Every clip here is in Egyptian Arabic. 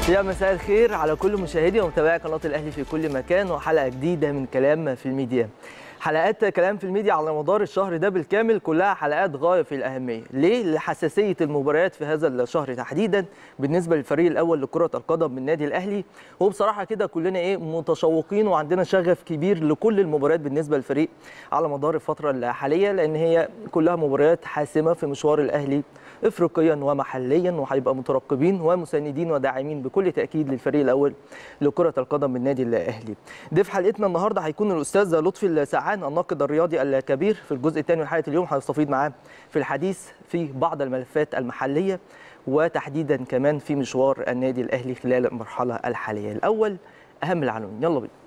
يا مساء الخير على كل مشاهدي ومتابعي قناه الاهلي في كل مكان وحلقه جديده من كلام في الميديا حلقات كلام في الميديا على مدار الشهر ده بالكامل كلها حلقات غايه في الاهميه ليه لحساسيه المباريات في هذا الشهر تحديدا بالنسبه للفريق الاول لكره القدم من النادي الاهلي وبصراحه كده كلنا ايه متشوقين وعندنا شغف كبير لكل المباريات بالنسبه للفريق على مدار الفتره الحاليه لان هي كلها مباريات حاسمه في مشوار الاهلي افريقيا ومحليا وهيبقى مترقبين ومساندين وداعمين بكل تاكيد للفريق الاول لكره القدم من النادي الاهلي. ضيف حلقتنا النهارده هيكون الاستاذ لطفي السعان الناقد الرياضي الكبير في الجزء الثاني من حلقه اليوم هيستفيد معاه في الحديث في بعض الملفات المحليه وتحديدا كمان في مشوار النادي الاهلي خلال المرحله الحاليه. الاول اهم العناوين يلا بينا.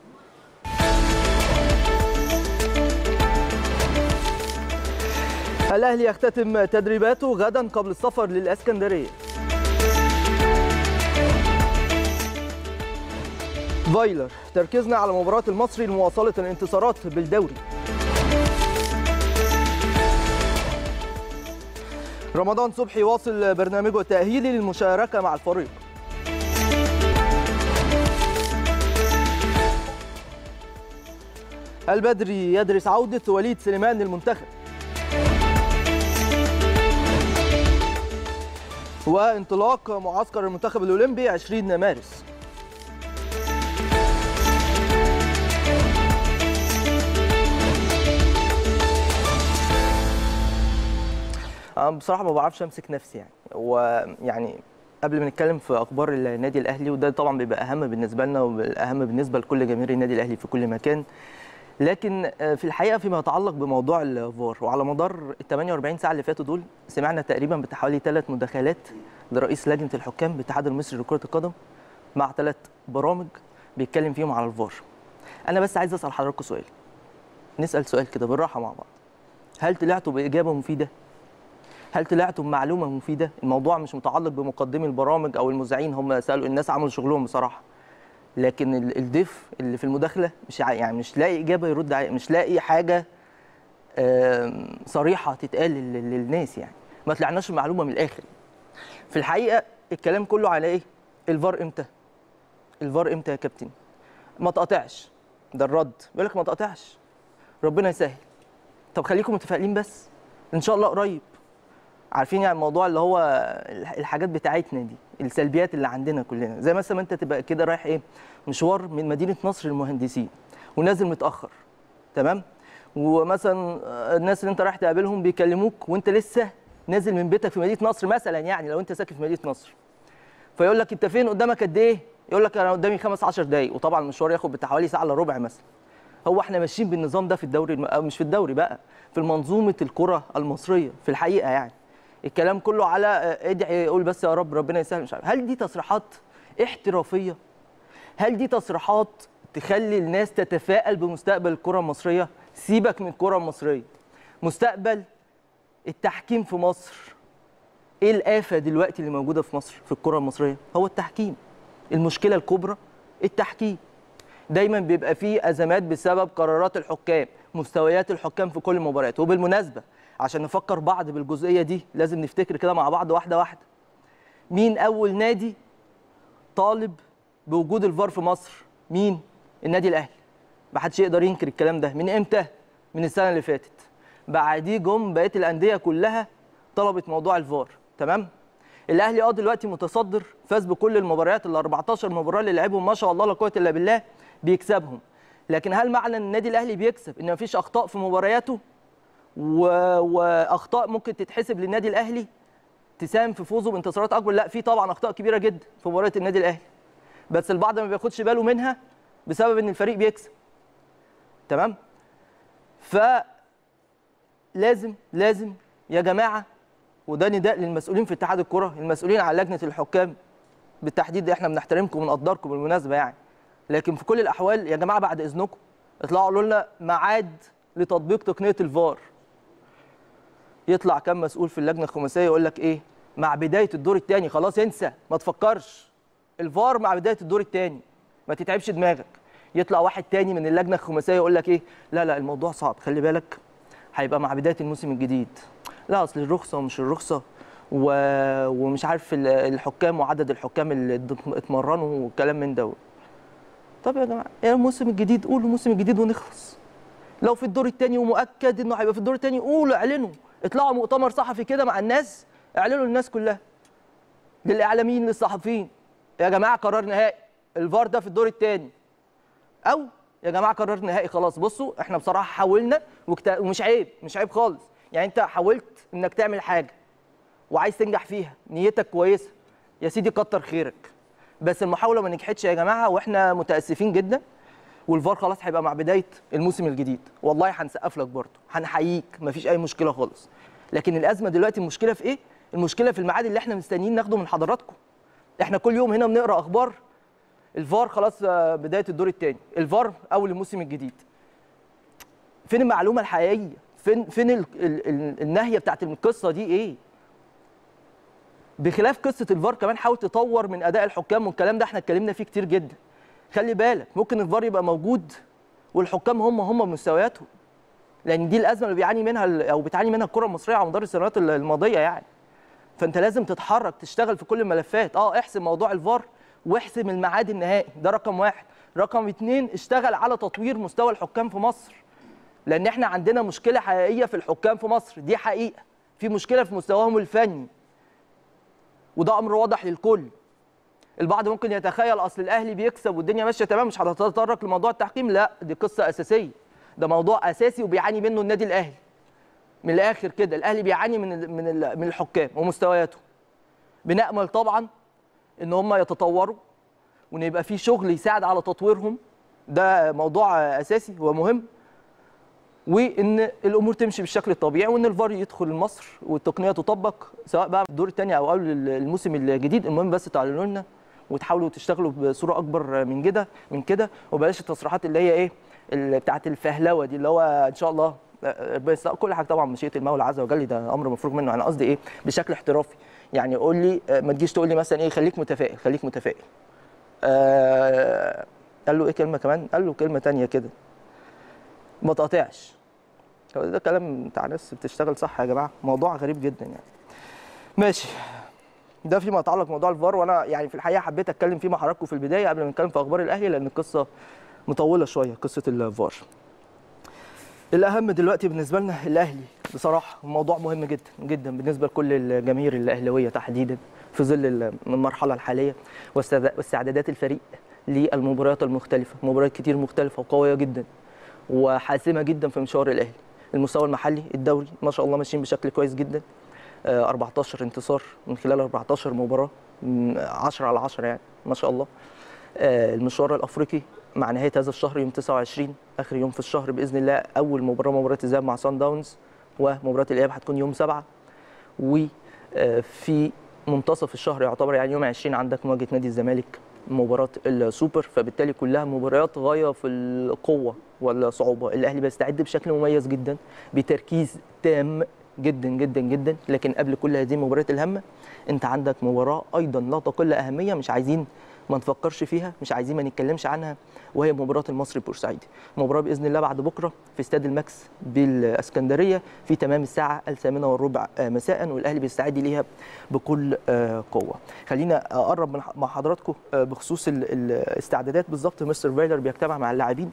الاهلي يختتم تدريباته غدا قبل السفر للاسكندريه فايلر تركيزنا على مباراه المصري لمواصله الانتصارات بالدوري رمضان صبحي واصل برنامجه التاهيلي للمشاركه مع الفريق البدري يدرس عوده وليد سليمان للمنتخب وانطلاق معسكر المنتخب الاولمبي 20 مارس انا بصراحه ما بعرفش امسك نفسي يعني ويعني قبل ما نتكلم في اخبار النادي الاهلي وده طبعا بيبقى اهم بالنسبه لنا والاهم بالنسبه لكل جماهير النادي الاهلي في كل مكان لكن في الحقيقه فيما يتعلق بموضوع الفار وعلى مدار ال 48 ساعه اللي فاتوا دول سمعنا تقريبا بحوالي ثلاث مداخلات لرئيس لجنه الحكام بالاتحاد المصري لكره القدم مع ثلاث برامج بيتكلم فيهم على الفار. انا بس عايز اسال حضراتكم سؤال. نسال سؤال كده بالراحه مع بعض. هل طلعتوا باجابه مفيده؟ هل طلعتوا بمعلومه مفيده؟ الموضوع مش متعلق بمقدمي البرامج او المذيعين هم سالوا الناس عملوا شغلهم بصراحه. لكن الضيف اللي في المداخله مش يعني مش لاقي اجابه يرد عليها مش لاقي حاجه صريحه تتقال للناس يعني ما طلعناش المعلومه من الاخر في الحقيقه الكلام كله على ايه الفار امتى الفار امتى يا كابتن ما تقاطعش ده الرد بيقول لك ما تقاطعش ربنا يسهل طب خليكم متفائلين بس ان شاء الله قريب عارفين يعني الموضوع اللي هو الحاجات بتاعتنا دي السلبيات اللي عندنا كلنا زي مثلا انت تبقى كده رايح ايه مشوار من مدينه نصر للمهندسين ونازل متاخر تمام ومثلا الناس اللي انت رايح تقابلهم بيكلموك وانت لسه نازل من بيتك في مدينه نصر مثلا يعني لو انت ساكن في مدينه نصر فيقول لك انت فين قدامك قد ايه يقول لك انا قدامي 5 10 دقائق وطبعا المشوار ياخد بتاع حوالي ساعه الا ربع مثلا هو احنا ماشيين بالنظام ده في الدوري الم... مش في الدوري بقى في منظومه الكره المصريه في الحقيقه يعني الكلام كله على ادعي قول بس يا رب ربنا يسهل مش عارف هل دي تصريحات احترافيه هل دي تصريحات تخلي الناس تتفائل بمستقبل الكره المصريه سيبك من الكره المصريه مستقبل التحكيم في مصر ايه الآفة دلوقتي اللي موجودة في مصر في الكرة المصرية هو التحكيم المشكلة الكبرى التحكيم دايما بيبقى فيه أزمات بسبب قرارات الحكام مستويات الحكام في كل المباريات وبالمناسبة عشان نفكر بعض بالجزئية دي لازم نفتكر كده مع بعض واحدة واحدة مين أول نادي طالب بوجود الفار في مصر مين النادي الأهلي محدش يقدر ينكر الكلام ده من امتى من السنة اللي فاتت بعديه جم بقيه الانديه كلها طلبت موضوع الفار تمام الاهلي اه دلوقتي متصدر فاز بكل المباريات ال 14 مباراه اللي لعبهم ما شاء الله لا قوه الا بالله بيكسبهم لكن هل معنى ان النادي الاهلي بيكسب ان مفيش اخطاء في مبارياته و... واخطاء ممكن تتحسب للنادي الاهلي تساهم في فوزه بانتصارات اكبر لا في طبعا اخطاء كبيره جدا في مباريات النادي الاهلي بس البعض ما بياخدش باله منها بسبب ان الفريق بيكسب تمام ف لازم لازم يا جماعه وده نداء للمسؤولين في اتحاد الكره المسؤولين على لجنه الحكام بالتحديد احنا بنحترمكم ونقدركم بالمناسبه يعني لكن في كل الاحوال يا جماعه بعد اذنكم اطلعوا قولوا لنا ميعاد لتطبيق تقنيه الفار يطلع كم مسؤول في اللجنه الخماسيه يقول لك ايه مع بدايه الدور الثاني خلاص انسى ما تفكرش الفار مع بدايه الدور الثاني ما تتعبش دماغك يطلع واحد تاني من اللجنه الخماسيه يقول لك ايه لا لا الموضوع صعب خلي بالك هيبقى مع بدايه الموسم الجديد لا اصل الرخصه ومش الرخصه و... ومش عارف ال- الحكام وعدد الحكام اللي اتم- اتمرنوا والكلام من ده طب يا جماعه يا الموسم الجديد قولوا الموسم الجديد ونخلص لو في الدور الثاني ومؤكد انه هيبقى في الدور الثاني قولوا اعلنوا اطلعوا مؤتمر صحفي كده مع الناس اعلنوا للناس كلها للاعلاميين للصحفيين يا جماعه قرار نهائي الفار ده في الدور الثاني او يا جماعه قرار نهائي خلاص بصوا احنا بصراحه حاولنا وكت... ومش عيب مش عيب خالص يعني انت حاولت انك تعمل حاجه وعايز تنجح فيها نيتك كويسه يا سيدي كتر خيرك بس المحاوله ما نجحتش يا جماعه واحنا متاسفين جدا والفار خلاص هيبقى مع بدايه الموسم الجديد والله هنسقف لك برضه هنحييك مفيش اي مشكله خالص لكن الازمه دلوقتي المشكله في ايه المشكله في الميعاد اللي احنا مستنيين ناخده من حضراتكم احنا كل يوم هنا بنقرا اخبار الفار خلاص آه، بدايه الدور الثاني الفار اول الموسم الجديد فين المعلومه الحقيقيه فين فين ال ال ال الناهيه بتاعت القصه دي ايه بخلاف قصه الفار كمان حاول تطور من اداء الحكام والكلام ده احنا اتكلمنا فيه كتير جدا خلي بالك ممكن الفار يبقى موجود والحكام هم هم مستوياتهم لان دي الازمه اللي بيعاني منها ال- او بتعاني منها الكره المصريه على مدار السنوات ال- الماضيه يعني فانت لازم تتحرك تشتغل في كل الملفات اه احسم موضوع الفار واحسم الميعاد النهائي ده رقم واحد رقم اتنين اشتغل على تطوير مستوى الحكام في مصر لان احنا عندنا مشكله حقيقيه في الحكام في مصر دي حقيقه في مشكله في مستواهم الفني وده امر واضح للكل البعض ممكن يتخيل اصل الاهلي بيكسب والدنيا ماشيه تمام مش هتتطرق لموضوع التحكيم لا دي قصه اساسيه ده موضوع اساسي وبيعاني منه النادي الاهلي من الاخر كده الاهلي بيعاني من ال من ال من الحكام ومستوياته بنامل طبعا ان هم يتطوروا وان يبقى في شغل يساعد على تطويرهم ده موضوع اساسي ومهم وان الامور تمشي بالشكل الطبيعي وان الفار يدخل مصر والتقنيه تطبق سواء بقى في الدور الثاني او قبل الموسم الجديد المهم بس تعلنوا لنا وتحاولوا تشتغلوا بصوره اكبر من كده من كده وبلاش التصريحات اللي هي ايه اللي بتاعت الفهلوه دي اللي هو ان شاء الله بس كل حاجه طبعا مشيئه المولى عز وجل ده امر مفروغ منه انا قصدي ايه بشكل احترافي يعني قول لي ما تجيش تقول لي مثلا ايه خليك متفائل خليك متفائل آه قال له ايه كلمه كمان قال له كلمه تانية كده ما تقاطعش هو ده كلام بتاع ناس بتشتغل صح يا جماعه موضوع غريب جدا يعني ماشي ده فيما يتعلق بموضوع الفار وانا يعني في الحقيقه حبيت اتكلم فيه مع حضراتكم في البدايه قبل ما نتكلم في اخبار الاهلي لان القصه مطوله شويه قصه الفار الاهم دلوقتي بالنسبه لنا الاهلي بصراحه موضوع مهم جدا جدا بالنسبه لكل الجماهير الاهلاويه تحديدا في ظل المرحله الحاليه واستعدادات الفريق للمباريات المختلفه مباريات كتير مختلفه وقويه جدا وحاسمه جدا في مشوار الاهلي المستوى المحلي الدوري ما شاء الله ماشيين بشكل كويس جدا 14 انتصار من خلال 14 مباراه 10 على 10 يعني ما شاء الله المشوار الافريقي مع نهايه هذا الشهر يوم 29 اخر يوم في الشهر باذن الله اول مباراه مباراه الذهاب مع سان داونز ومباراه الاياب هتكون يوم 7 وفي منتصف الشهر يعتبر يعني يوم 20 عندك مواجهه نادي الزمالك مباراه السوبر فبالتالي كلها مباريات غايه في القوه والصعوبه الاهلي بيستعد بشكل مميز جدا بتركيز تام جدا جدا جدا لكن قبل كل هذه المباريات الهامه انت عندك مباراه ايضا لا تقل اهميه مش عايزين ما نفكرش فيها مش عايزين ما نتكلمش عنها وهي مباراه المصري البورسعيدي مباراه باذن الله بعد بكره في استاد الماكس بالاسكندريه في تمام الساعه الثامنه والربع مساء والاهلي بيستعد ليها بكل قوه خلينا اقرب مع حضراتكم بخصوص الاستعدادات بالظبط مستر فايلر بيجتمع مع اللاعبين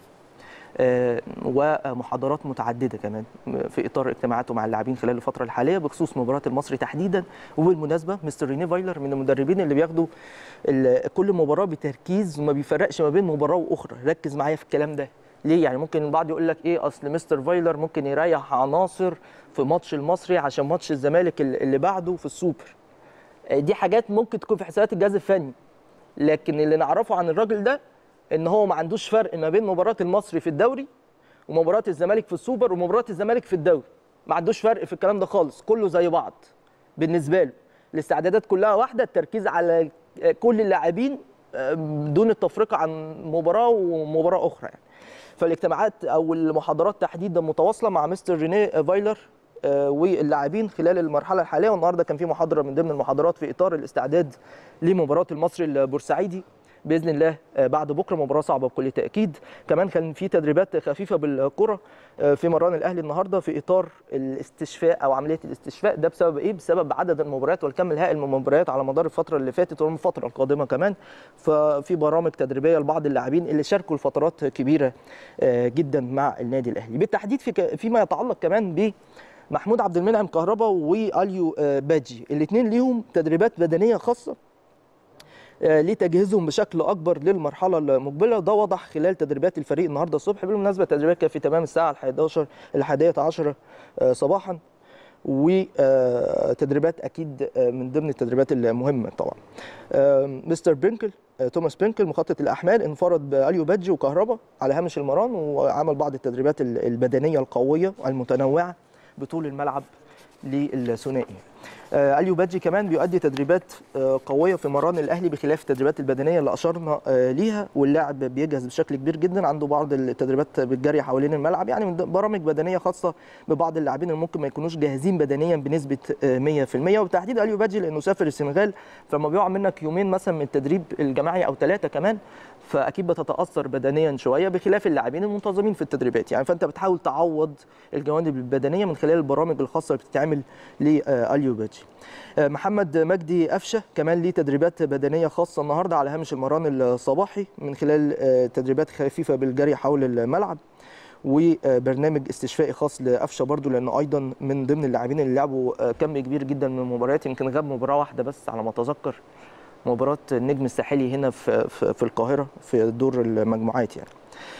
ومحاضرات متعدده كمان في اطار اجتماعاته مع اللاعبين خلال الفتره الحاليه بخصوص مباراه المصري تحديدا وبالمناسبه مستر ريني فايلر من المدربين اللي بياخدوا كل مباراه بتركيز وما بيفرقش ما بين مباراه واخرى ركز معايا في الكلام ده ليه يعني ممكن البعض يقول لك ايه اصل مستر فايلر ممكن يريح عناصر في ماتش المصري عشان ماتش الزمالك اللي بعده في السوبر دي حاجات ممكن تكون في حسابات الجهاز الفني لكن اللي نعرفه عن الراجل ده ان هو ما عندوش فرق ما بين مباراه المصري في الدوري ومباراه الزمالك في السوبر ومباراه الزمالك في الدوري ما عندوش فرق في الكلام ده خالص كله زي بعض بالنسبه له الاستعدادات كلها واحده التركيز على كل اللاعبين دون التفرقه عن مباراه ومباراه اخرى يعني فالاجتماعات او المحاضرات تحديدا متواصله مع مستر ريني فايلر واللاعبين خلال المرحله الحاليه والنهارده كان في محاضره من ضمن المحاضرات في اطار الاستعداد لمباراه المصري البورسعيدي باذن الله آه، بعد بكره مباراه صعبه بكل تاكيد كمان كان في تدريبات خفيفه بالكره آه، في مران الاهلي النهارده في اطار الاستشفاء او عمليه الاستشفاء ده بسبب ايه بسبب عدد المباريات والكم الهائل من المباريات على مدار الفتره اللي فاتت والفتره القادمه كمان ففي برامج تدريبيه لبعض اللاعبين اللي شاركوا لفترات كبيره آه، جدا مع النادي الاهلي بالتحديد في ك- فيما يتعلق كمان ب محمود عبد المنعم كهربا واليو آه، باجي الاثنين ليهم تدريبات بدنيه خاصه آه، لتجهيزهم بشكل اكبر للمرحله المقبله ده وضح خلال تدريبات الفريق النهارده الصبح بالمناسبه التدريبات كانت في تمام الساعه 11 الحادية عشر آه، صباحا وتدريبات اكيد آه، من ضمن التدريبات المهمه طبعا آه، مستر بينكل آه، توماس بينكل مخطط الاحمال انفرد باليو بادجي وكهربا على هامش المران وعمل بعض التدريبات ال- البدنيه القويه المتنوعه بطول الملعب للثنائي آه، اليو بادجي كمان بيؤدي تدريبات آه، قويه في مران الاهلي بخلاف التدريبات البدنيه اللي اشرنا آه، ليها واللاعب بيجهز بشكل كبير جدا عنده بعض التدريبات بالجري حوالين الملعب يعني من ضمن برامج بدنيه خاصه ببعض اللاعبين اللي ممكن ما يكونوش جاهزين بدنيا بنسبه آه، 100% وبالتحديد اليو بادجي لانه سافر السنغال فلما بيقع منك يومين مثلا من التدريب الجماعي او ثلاثه كمان فاكيد بتتاثر بدنيا شويه بخلاف اللاعبين المنتظمين في التدريبات يعني فانت بتحاول تعوض الجوانب البدنيه من خلال البرامج الخاصه اللي بتتعمل لاليو بادجي آه، محمد مجدي قفشه كمان ليه تدريبات بدنيه خاصه النهارده على هامش المران الصباحي من خلال آه، تدريبات خفيفه بالجري حول الملعب وبرنامج استشفائي خاص لقفشه برضو لانه ايضا من ضمن اللاعبين اللي لعبوا آه، كم كبير جدا من المباريات يمكن غاب مباراه واحده بس على ما اتذكر مباراه النجم الساحلي هنا في في في القاهره في دور المجموعات يعني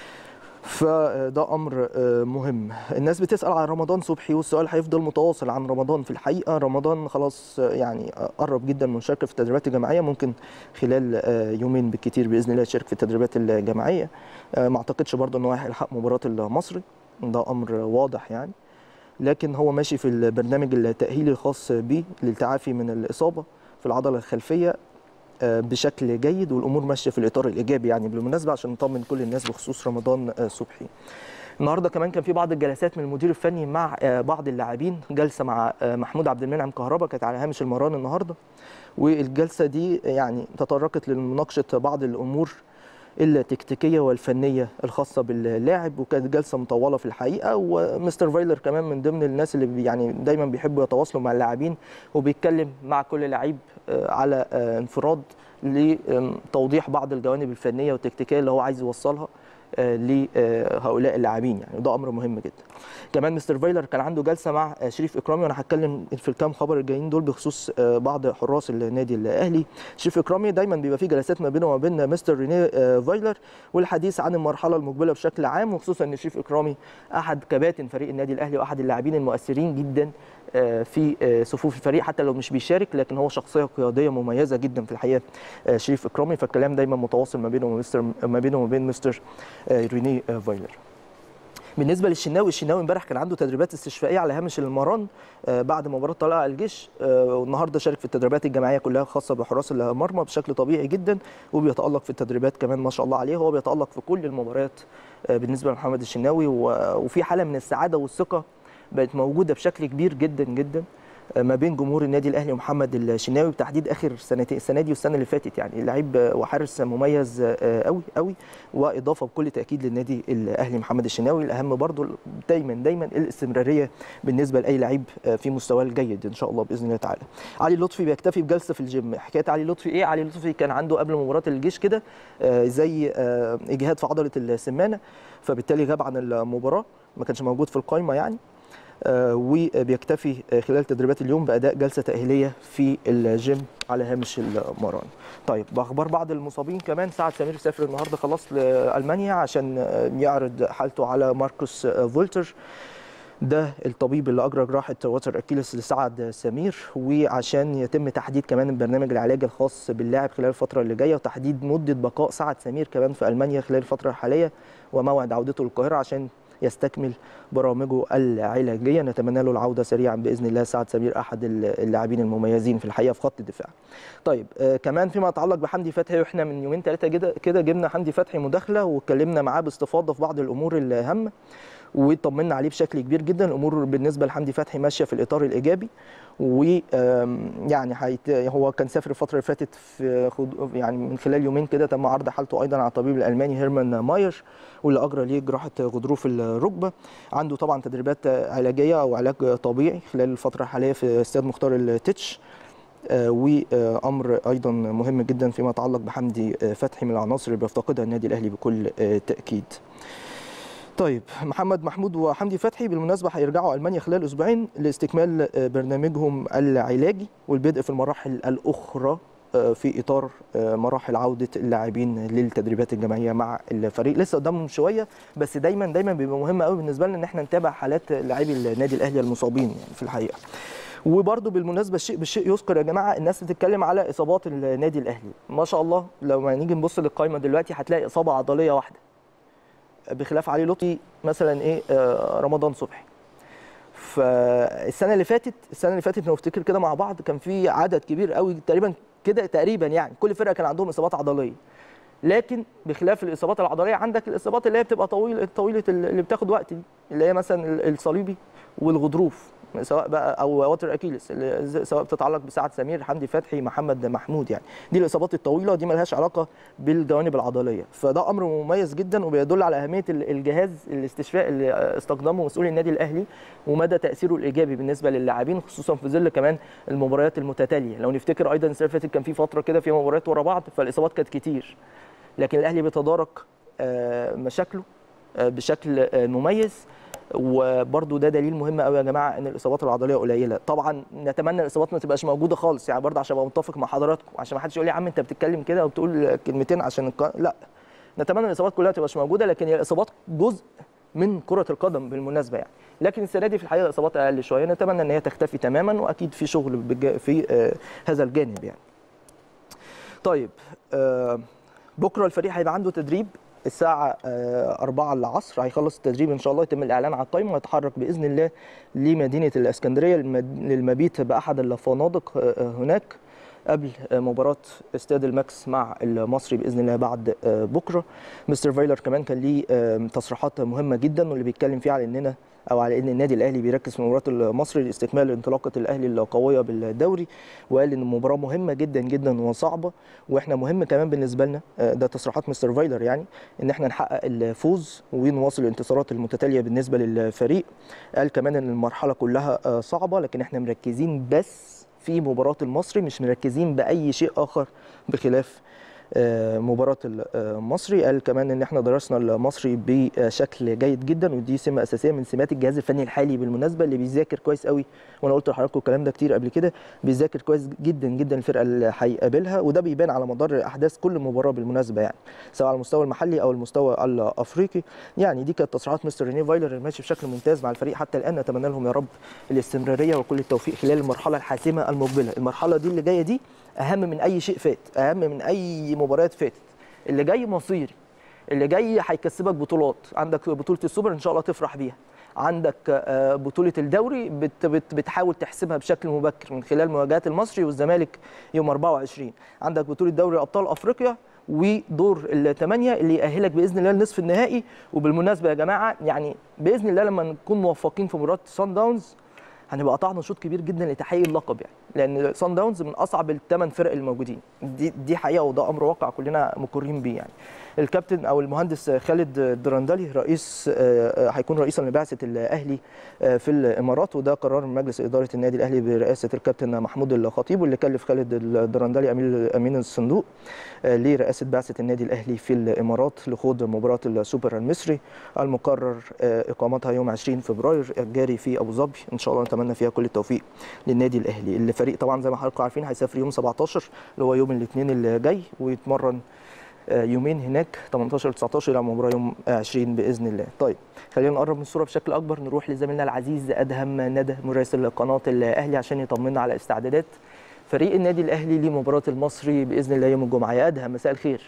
فده امر آه، مهم الناس بتسال عن رمضان صبحي والسؤال هيفضل متواصل عن رمضان في الحقيقه رمضان خلاص آه، يعني آه، قرب جدا من المشاركه في التدريبات الجماعيه ممكن خلال آه، يومين بالكتير باذن الله يشارك في التدريبات الجماعيه آه، ما اعتقدش برضه ان هو هيلحق مباراه المصري ده امر واضح يعني لكن هو ماشي في البرنامج التاهيلي الخاص به للتعافي من الاصابه في العضله الخلفيه آه، بشكل جيد والامور ماشيه في الاطار الايجابي يعني بالمناسبه عشان نطمن كل الناس بخصوص رمضان آه، صبحي. النهارده كمان كان في بعض الجلسات من المدير الفني مع آه، بعض اللاعبين جلسه مع آه، محمود عبد المنعم كهربا كانت على هامش المران النهارده والجلسه دي يعني تطرقت لمناقشه بعض الامور التكتيكيه والفنيه الخاصه باللاعب وكانت جلسه مطوله في الحقيقه ومستر فايلر كمان من ضمن الناس اللي بي- يعني دايما بيحبوا يتواصلوا مع اللاعبين وبيتكلم مع كل لعيب آه، على آه، انفراد لتوضيح بعض الجوانب الفنيه والتكتيكيه اللي هو عايز يوصلها آه، لهؤلاء اللاعبين يعني وده امر مهم جدا. كمان مستر فايلر كان عنده جلسه مع آه، شريف اكرامي وانا هتكلم في الكام خبر الجايين دول بخصوص آه، بعض حراس النادي الاهلي. شريف اكرامي دايما بيبقى في جلسات ما بينه وما بين مستر رينيه آه، فايلر والحديث عن المرحله المقبله بشكل عام وخصوصا ان شريف اكرامي احد كباتن فريق النادي الاهلي واحد اللاعبين المؤثرين جدا آه، في آه، صفوف الفريق حتى لو مش بيشارك لكن هو شخصيه قياديه مميزه جدا في الحقيقه آه، شريف اكرامي فالكلام دايما متواصل ما بينه وما مستر ما بينه وما بين مستر آه، رينيه آه، فايلر بالنسبه للشناوي الشناوي امبارح كان عنده تدريبات استشفائيه على هامش المران آه، بعد مباراه طلائع الجيش آه، والنهارده شارك في التدريبات الجماعيه كلها خاصه بحراس المرمى بشكل طبيعي جدا وبيتالق في التدريبات كمان ما شاء الله عليه هو بيتالق في كل المباريات آه، بالنسبه لمحمد الشناوي و- وفي حاله من السعاده والثقه بقت موجوده بشكل كبير جدا جدا آه، ما بين جمهور النادي الاهلي ومحمد الشناوي بتحديد اخر سنتين السنه دي والسنه اللي فاتت يعني لعيب آه، وحارس مميز آه، قوي قوي واضافه بكل تاكيد للنادي الاهلي محمد الشناوي الاهم برضو دايما دايما الاستمراريه بالنسبه لاي لعيب آه، في مستواه الجيد ان شاء الله باذن الله تعالى علي لطفي بيكتفي بجلسه في الجيم حكايه علي لطفي ايه علي لطفي كان عنده قبل مباراه الجيش كده آه، زي آه، اجهاد في عضله السمانه فبالتالي غاب عن المباراه ما كانش موجود في القائمه يعني آه، وبيكتفي آه، خلال تدريبات اليوم باداء جلسه تاهيليه في الجيم على هامش المران. طيب باخبار بعض المصابين كمان سعد سمير سافر النهارده خلاص لالمانيا عشان آه، يعرض حالته على ماركوس آه، فولتر ده الطبيب اللي اجرى جراحه وتر اكيلس لسعد سمير وعشان يتم تحديد كمان برنامج العلاج الخاص باللاعب خلال الفتره اللي جايه وتحديد مده بقاء سعد سمير كمان في المانيا خلال الفتره الحاليه وموعد عودته للقاهره عشان يستكمل برامجه العلاجيه نتمنى له العوده سريعا باذن الله سعد سمير احد اللاعبين المميزين في الحقيقه في خط الدفاع. طيب آه كمان فيما يتعلق بحمدي فتحي واحنا من يومين ثلاثه كده كده جبنا حمدي فتحي مداخله واتكلمنا معاه باستفاضه في بعض الامور الهامه وطمنا عليه بشكل كبير جدا الامور بالنسبه لحمدي فتحي ماشيه في الاطار الايجابي ويعني حيت... هو كان سافر الفتره اللي فاتت في خد... يعني من خلال يومين كده تم عرض حالته ايضا على الطبيب الالماني هيرمان ماير واللي اجرى ليه جراحه غضروف الركبه عنده طبعا تدريبات علاجيه او علاج طبيعي خلال الفتره الحاليه في استاد مختار التتش آه، وامر ايضا مهم جدا فيما يتعلق بحمدي آه، فتحي من العناصر اللي بيفتقدها النادي الاهلي بكل آه، تاكيد. طيب محمد محمود وحمدي فتحي بالمناسبه هيرجعوا المانيا خلال اسبوعين لاستكمال برنامجهم العلاجي والبدء في المراحل الاخرى في اطار مراحل عوده اللاعبين للتدريبات الجماعيه مع الفريق لسه قدامهم شويه بس دايما دايما بيبقى مهم قوي بالنسبه لنا ان احنا نتابع حالات لاعبي النادي الاهلي المصابين يعني في الحقيقه وبرده بالمناسبه الشيء بالشيء يذكر يا جماعه الناس بتتكلم على اصابات النادي الاهلي ما شاء الله لما نيجي نبص للقائمه دلوقتي هتلاقي اصابه عضليه واحده بخلاف علي لطفي مثلا ايه آه رمضان صبحي فالسنه اللي فاتت السنه اللي فاتت لو نفتكر كده مع بعض كان في عدد كبير قوي تقريبا كده تقريبا يعني كل فرقه كان عندهم اصابات عضليه لكن بخلاف الاصابات العضليه عندك الاصابات اللي هي بتبقى طويله طويله اللي بتاخد وقت دي اللي هي مثلا الصليبي والغضروف سواء بقى او وتر اكيلس اللي سواء بتتعلق بسعد سمير حمدي فتحي محمد محمود يعني دي الاصابات الطويله دي ملهاش علاقه بالجوانب العضليه فده امر مميز جدا وبيدل على اهميه الجهاز الاستشفاء اللي استخدمه مسؤول النادي الاهلي ومدى تاثيره الايجابي بالنسبه للاعبين خصوصا في ظل كمان المباريات المتتاليه لو نفتكر ايضا السنه اللي فاتت كان في فتره كده في مباريات ورا بعض فالاصابات كانت كتير لكن الاهلي بيتدارك مشاكله بشكل مميز وبرده ده دليل مهم قوي يا جماعه ان الاصابات العضليه قليله طبعا نتمنى الاصابات ما تبقاش موجوده خالص يعني برده عشان ابقى متفق مع حضراتكم عشان ما حدش يقول لي يا عم انت بتتكلم كده وبتقول كلمتين عشان الق... لا نتمنى الاصابات كلها ما تبقاش موجوده لكن هي الاصابات جزء من كره القدم بالمناسبه يعني لكن السنه دي في الحقيقه الاصابات اقل شويه نتمنى ان هي تختفي تماما واكيد في شغل بج... في آه هذا الجانب يعني طيب آه بكره الفريق هيبقى عنده تدريب الساعة 4 العصر هيخلص التدريب إن شاء الله يتم الإعلان على القائمة ويتحرك بإذن الله لمدينة الإسكندرية للمبيت بأحد الفنادق هناك قبل مباراة استاد الماكس مع المصري بإذن الله بعد بكرة مستر فايلر كمان كان ليه تصريحات مهمة جدا واللي بيتكلم فيها على إننا او على ان النادي الاهلي بيركز في مباراه المصري لاستكمال انطلاقه الاهلي القويه بالدوري وقال ان المباراه مهمه جدا جدا وصعبه واحنا مهم كمان بالنسبه لنا ده تصريحات مستر فايلر يعني ان احنا نحقق الفوز ونواصل الانتصارات المتتاليه بالنسبه للفريق قال كمان ان المرحله كلها صعبه لكن احنا مركزين بس في مباراه المصري مش مركزين باي شيء اخر بخلاف مباراة المصري قال كمان ان احنا درسنا المصري بشكل جيد جدا ودي سمة اساسية من سمات الجهاز الفني الحالي بالمناسبة اللي بيذاكر كويس قوي وانا قلت لحضراتكم الكلام ده كتير قبل كده بيذاكر كويس جدا جدا الفرقة اللي هيقابلها وده بيبان على مدار احداث كل مباراة بالمناسبة يعني سواء على المستوى المحلي او المستوى الافريقي يعني دي كانت تصريحات مستر ريني فايلر اللي ماشي بشكل ممتاز مع الفريق حتى الان نتمنى لهم يا رب الاستمرارية وكل التوفيق خلال المرحلة الحاسمة المقبلة المرحلة دي اللي جاية دي اهم من اي شيء فات اهم من اي مباريات فاتت اللي جاي مصيري اللي جاي هيكسبك بطولات عندك بطوله السوبر ان شاء الله تفرح بيها عندك بطوله الدوري بت بت بتحاول تحسبها بشكل مبكر من خلال مواجهات المصري والزمالك يوم 24 عندك بطوله دوري ابطال افريقيا ودور الثمانيه اللي يأهلك باذن الله لنصف النهائي وبالمناسبه يا جماعه يعني باذن الله لما نكون موفقين في مباراه سان داونز هنبقى قطعنا شوط كبير جدا لتحقيق اللقب يعني لان سان داونز من اصعب الثمان فرق الموجودين دي دي حقيقه وده امر واقع كلنا مقرين بيه يعني الكابتن او المهندس خالد الدرندلي رئيس هيكون رئيسا لبعثه الاهلي في الامارات وده قرار من مجلس اداره النادي الاهلي برئاسه الكابتن محمود الخطيب واللي كلف خالد الدرندلي امين امين الصندوق لرئاسه بعثه النادي الاهلي في الامارات لخوض مباراه السوبر المصري المقرر اقامتها يوم 20 فبراير الجاري في ابو ظبي ان شاء الله نتمنى فيها كل التوفيق للنادي الاهلي الفريق طبعا زي ما حضراتكم عارفين هيسافر يوم 17 اللي هو يوم الاثنين اللي جاي ويتمرن يومين هناك 18 19 الى مباراه يوم 20 باذن الله. طيب خلينا نقرب من الصوره بشكل اكبر نروح لزميلنا العزيز ادهم ندى مراسل قناه الاهلي عشان يطمنا على استعدادات فريق النادي الاهلي لمباراه المصري باذن الله يوم الجمعه. يا ادهم مساء الخير.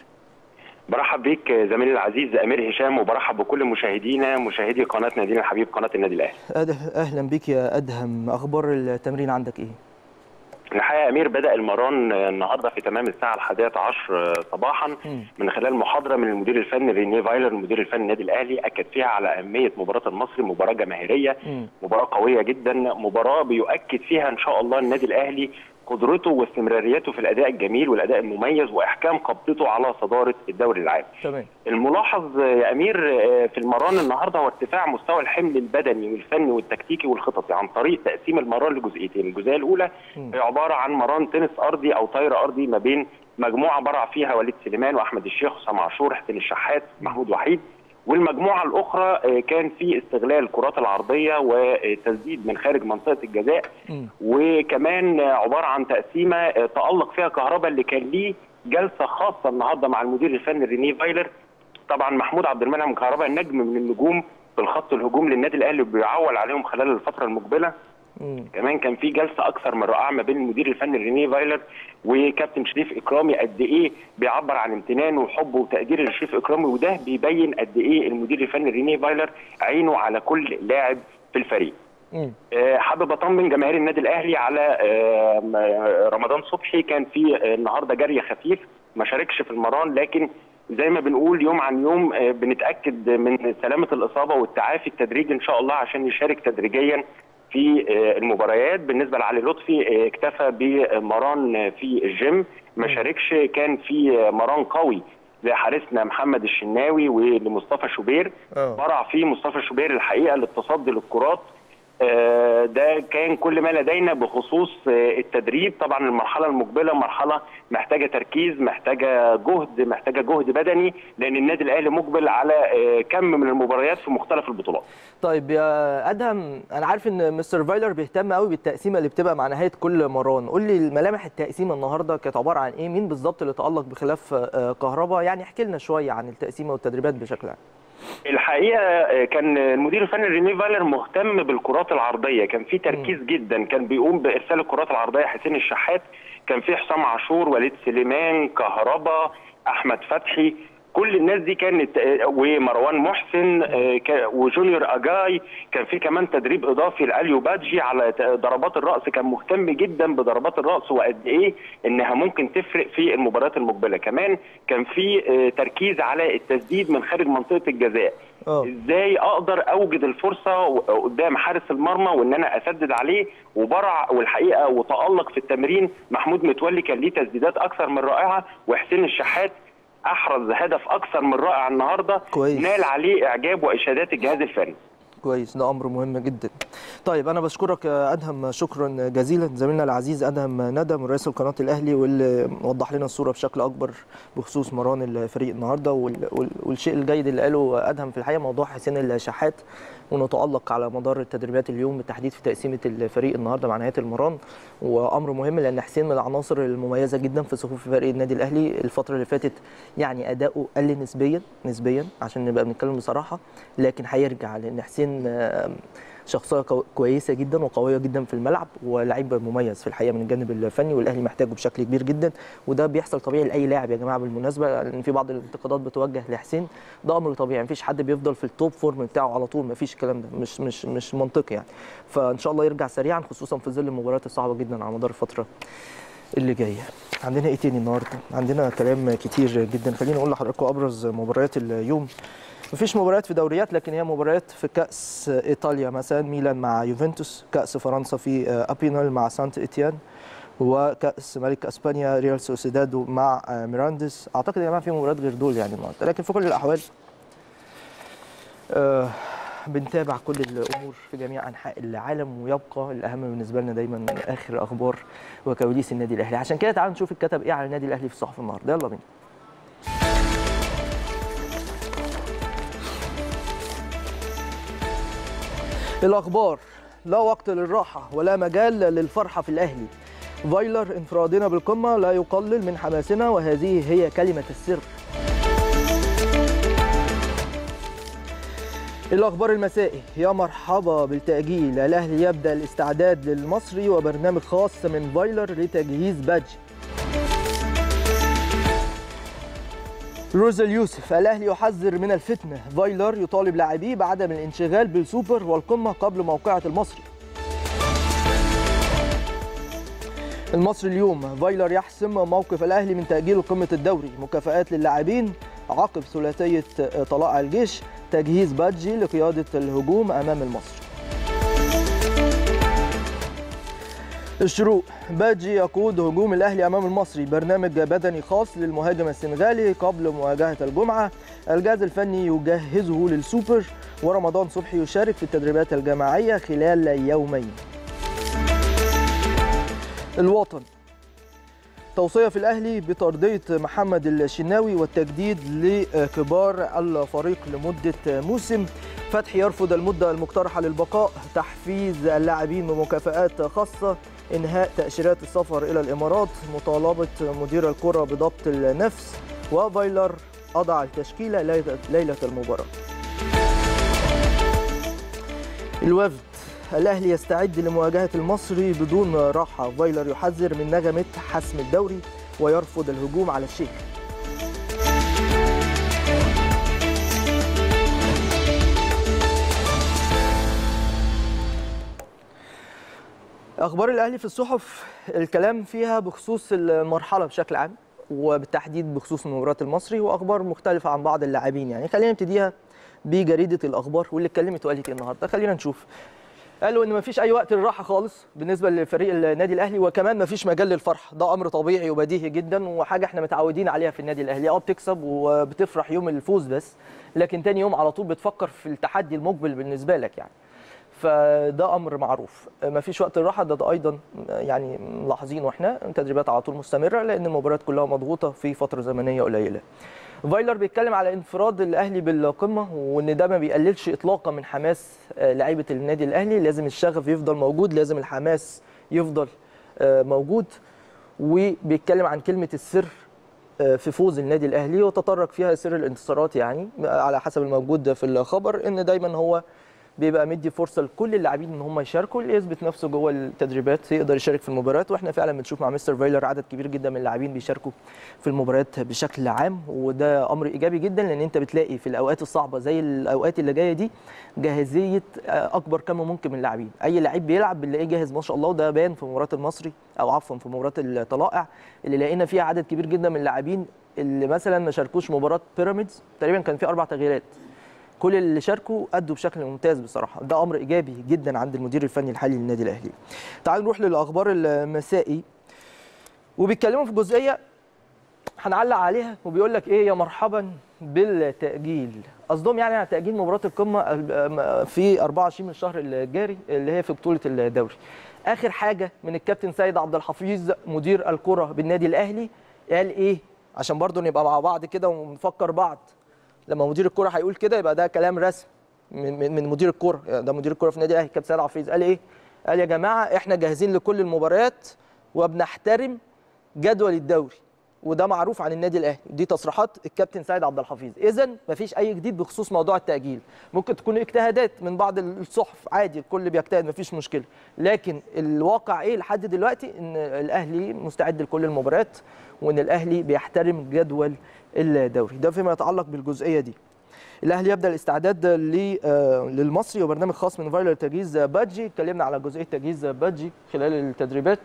برحب بيك زميلي العزيز امير هشام وبرحب بكل مشاهدينا مشاهدي قناه نادينا الحبيب قناه النادي الاهلي. اهلا بيك يا ادهم اخبار التمرين عندك ايه؟ الحقيقه امير بدا المران النهارده في تمام الساعه الحادية عشر صباحا من خلال محاضره من المدير الفني ريني فايلر المدير الفني النادي الاهلي اكد فيها على اهميه مباراه المصري مباراه جماهيريه مباراه قويه جدا مباراه بيؤكد فيها ان شاء الله النادي الاهلي قدرته واستمراريته في الاداء الجميل والاداء المميز واحكام قبضته على صداره الدوري العام. تمام الملاحظ يا امير في المران النهارده هو ارتفاع مستوى الحمل البدني والفني والتكتيكي والخططي عن طريق تقسيم المران لجزئيتين، الجزئيه الاولى هي عباره عن مران تنس ارضي او طايره ارضي ما بين مجموعه برع فيها وليد سليمان واحمد الشيخ وسام عاشور حسين الشحات محمود وحيد والمجموعه الاخرى كان في استغلال الكرات العرضيه وتسديد من خارج منطقه الجزاء وكمان عباره عن تقسيمه تالق فيها كهربا اللي كان ليه جلسه خاصه النهارده مع المدير الفني ريني فايلر طبعا محمود عبد المنعم كهربا نجم من النجوم في الخط الهجوم للنادي الاهلي وبيعول عليهم خلال الفتره المقبله مم. كمان كان في جلسه اكثر من رائعه ما بين المدير الفني ريني فايلر وكابتن شريف اكرامي قد ايه بيعبر عن امتنانه وحبه وتقديره لشريف اكرامي وده بيبين قد ايه المدير الفني ريني فايلر عينه على كل لاعب في الفريق. آه حابب اطمن جماهير النادي الاهلي على آه رمضان صبحي كان في النهارده جري خفيف ما شاركش في المران لكن زي ما بنقول يوم عن يوم آه بنتاكد من سلامه الاصابه والتعافي التدريجي ان شاء الله عشان يشارك تدريجيا في المباريات بالنسبه لعلي لطفي اكتفى بمران في الجيم ما شاركش كان في مران قوي لحارسنا محمد الشناوي ولمصطفى شوبير برع فيه مصطفى شوبير الحقيقه للتصدي للكرات ده كان كل ما لدينا بخصوص التدريب طبعا المرحله المقبله مرحله محتاجه تركيز محتاجه جهد محتاجه جهد بدني لان النادي الاهلي مقبل على كم من المباريات في مختلف البطولات طيب يا ادهم انا عارف ان مستر فايلر بيهتم قوي بالتقسيمه اللي بتبقى مع نهايه كل مران قول لي ملامح التقسيمه النهارده كانت عباره عن ايه مين بالظبط اللي تالق بخلاف كهربا يعني احكي لنا شويه عن التقسيمه والتدريبات بشكل عام الحقيقه كان المدير الفني ريني فالر مهتم بالكرات العرضيه كان في تركيز م. جدا كان بيقوم بارسال الكرات العرضيه حسين الشحات كان في حسام عاشور وليد سليمان كهربا احمد فتحي كل الناس دي كانت ومروان محسن وجونيور اجاي كان في كمان تدريب اضافي لاليو بادجي على ضربات الراس كان مهتم جدا بضربات الراس وقد ايه انها ممكن تفرق في المباريات المقبله كمان كان في تركيز على التسديد من خارج منطقه الجزاء أوه. ازاي اقدر اوجد الفرصه قدام حارس المرمى وان انا اسدد عليه وبرع والحقيقه وتالق في التمرين محمود متولي كان ليه تسديدات اكثر من رائعه وحسين الشحات احرز هدف اكثر من رائع النهارده كويس. نال عليه اعجاب واشادات الجهاز الفني كويس ده امر مهم جدا طيب انا بشكرك يا ادهم شكرا جزيلا زميلنا العزيز ادهم ندم رئيس القناه الاهلي واللي وضح لنا الصوره بشكل اكبر بخصوص مران الفريق النهارده والشيء الجيد اللي قاله ادهم في الحقيقه موضوع حسين الشحات ونتالق على مدار التدريبات اليوم بالتحديد في تقسيمه الفريق النهارده مع نهايه المران وامر مهم لان حسين من العناصر المميزه جدا في صفوف فريق النادي الاهلي الفتره اللي فاتت يعني اداؤه قل نسبيا نسبيا عشان نبقى بنتكلم بصراحه لكن هيرجع لان حسين شخصيه كويسه جدا وقويه جدا في الملعب ولعيب مميز في الحقيقه من الجانب الفني والاهلي محتاجه بشكل كبير جدا وده بيحصل طبيعي لاي لاعب يا جماعه بالمناسبه لان في بعض الانتقادات بتوجه لحسين ده امر طبيعي مفيش حد بيفضل في التوب فورم بتاعه على طول مفيش الكلام ده مش مش مش منطقي يعني فان شاء الله يرجع سريعا خصوصا في ظل المباريات الصعبه جدا على مدار الفتره اللي جايه عندنا ايه تاني النهارده عندنا كلام كتير جدا خليني اقول لحضراتكم ابرز مباريات اليوم مفيش مباريات في دوريات لكن هي مباريات في كاس ايطاليا مثلا ميلان مع يوفنتوس كاس فرنسا في ابينال مع سانت اتيان وكاس ملك اسبانيا ريال سوسيداد مع ميراندس اعتقد يا جماعه في مباريات غير دول يعني النهارده لكن في كل الاحوال آه بنتابع كل الامور في جميع انحاء العالم ويبقى الاهم بالنسبه لنا دايما اخر اخبار وكواليس النادي الاهلي عشان كده تعالوا نشوف اتكتب ايه على النادي الاهلي في الصحف النهارده يلا بينا الأخبار لا وقت للراحة ولا مجال للفرحة في الأهلي فايلر انفرادنا بالقمة لا يقلل من حماسنا وهذه هي كلمة السر الأخبار المسائي يا مرحبا بالتأجيل الأهلي يبدأ الاستعداد للمصري وبرنامج خاص من فايلر لتجهيز بادجي روز اليوسف الاهلي يحذر من الفتنه فايلر يطالب لاعبيه بعدم الانشغال بالسوبر والقمه قبل موقعه المصري المصري اليوم فايلر يحسم موقف الاهلي من تاجيل قمه الدوري مكافآت للاعبين عقب ثلاثيه طلائع الجيش تجهيز بادجي لقياده الهجوم امام المصري الشروق بادجي يقود هجوم الاهلي امام المصري برنامج بدني خاص للمهاجم السنغالي قبل مواجهه الجمعه الجهاز الفني يجهزه للسوبر ورمضان صبحي يشارك في التدريبات الجماعيه خلال يومين الوطن توصية في الأهلي بترضية محمد الشناوي والتجديد لكبار الفريق لمدة موسم فتحي يرفض المدة المقترحة للبقاء تحفيز اللاعبين بمكافآت خاصة إنهاء تأشيرات السفر إلى الإمارات مطالبة مدير الكرة بضبط النفس وفايلر أضع التشكيلة ليلة المباراة الوفد الأهلي يستعد لمواجهة المصري بدون راحة فايلر يحذر من نغمة حسم الدوري ويرفض الهجوم على الشيخ اخبار الاهلي في الصحف الكلام فيها بخصوص المرحله بشكل عام وبالتحديد بخصوص مباراه المصري واخبار مختلفه عن بعض اللاعبين يعني خلينا نبتديها بجريده الاخبار واللي اتكلمت وقالت ايه النهارده خلينا نشوف قالوا ان مفيش اي وقت للراحه خالص بالنسبه لفريق النادي الاهلي وكمان مفيش مجال للفرح ده امر طبيعي وبديهي جدا وحاجه احنا متعودين عليها في النادي الاهلي اه بتكسب وبتفرح يوم الفوز بس لكن تاني يوم على طول بتفكر في التحدي المقبل بالنسبه لك يعني فده امر معروف مفيش وقت الراحه ده, ده ايضا يعني ملاحظين واحنا التدريبات على طول مستمره لان المباريات كلها مضغوطه في فتره زمنيه قليله فايلر بيتكلم على انفراد الاهلي بالقمه وان ده ما بيقللش اطلاقا من حماس لعيبه النادي الاهلي لازم الشغف يفضل موجود لازم الحماس يفضل موجود وبيتكلم عن كلمه السر في فوز النادي الاهلي وتطرق فيها سر الانتصارات يعني على حسب الموجود في الخبر ان دايما هو بيبقى مدي فرصه لكل اللاعبين ان هم يشاركوا اللي يثبت نفسه جوه التدريبات يقدر يشارك في المباريات واحنا فعلا بنشوف مع مستر فايلر عدد كبير جدا من اللاعبين بيشاركوا في المباريات بشكل عام وده امر ايجابي جدا لان انت بتلاقي في الاوقات الصعبه زي الاوقات اللي جايه دي جاهزيه اكبر كم ممكن من اللاعبين اي لعيب بيلعب بنلاقيه جاهز ما شاء الله وده بان في مباراه المصري او عفوا في مباراه الطلائع اللي لقينا فيها عدد كبير جدا من اللاعبين اللي مثلا ما شاركوش مباراه بيراميدز تقريبا كان في اربع تغييرات كل اللي شاركوا ادوا بشكل ممتاز بصراحه ده امر ايجابي جدا عند المدير الفني الحالي للنادي الاهلي تعالوا نروح للاخبار المسائي وبيتكلموا في جزئيه هنعلق عليها وبيقول لك ايه يا مرحبا بالتاجيل قصدهم يعني على تاجيل مباراه القمه في 24 من الشهر الجاري اللي هي في بطوله الدوري اخر حاجه من الكابتن سيد عبد الحفيظ مدير الكره بالنادي الاهلي قال ايه عشان برضه نبقى مع بعض كده ونفكر بعض لما مدير الكره هيقول كده يبقى ده كلام رسمي من, من, من مدير الكره ده مدير الكره في النادي الاهلي كابتن سيد عفيظ قال ايه؟ قال يا جماعه احنا جاهزين لكل المباريات وبنحترم جدول الدوري وده معروف عن النادي الاهلي دي تصريحات الكابتن سيد عبد الحفيظ اذا مفيش اي جديد بخصوص موضوع التاجيل ممكن تكون اجتهادات من بعض الصحف عادي الكل بيجتهد مفيش مشكله لكن الواقع ايه لحد دلوقتي ان الاهلي مستعد لكل المباريات وان الاهلي بيحترم جدول الدوري ده فيما يتعلق بالجزئيه دي الاهلي يبدا الاستعداد للمصري وبرنامج خاص من فايلر تجهيز بادجي اتكلمنا على جزئيه تجهيز بادجي خلال التدريبات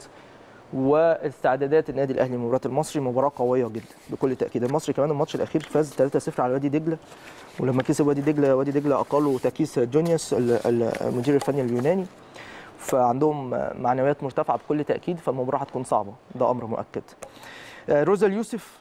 واستعدادات النادي الاهلي لمباراه المصري مباراه قويه جدا بكل تاكيد المصري كمان الماتش الاخير فاز 3-0 على وادي دجله ولما كسب وادي دجله وادي دجله اقالوا تاكيس جونيوس المدير الفني اليوناني فعندهم معنويات مرتفعه بكل تاكيد فالمباراه هتكون صعبه ده امر مؤكد روزا اليوسف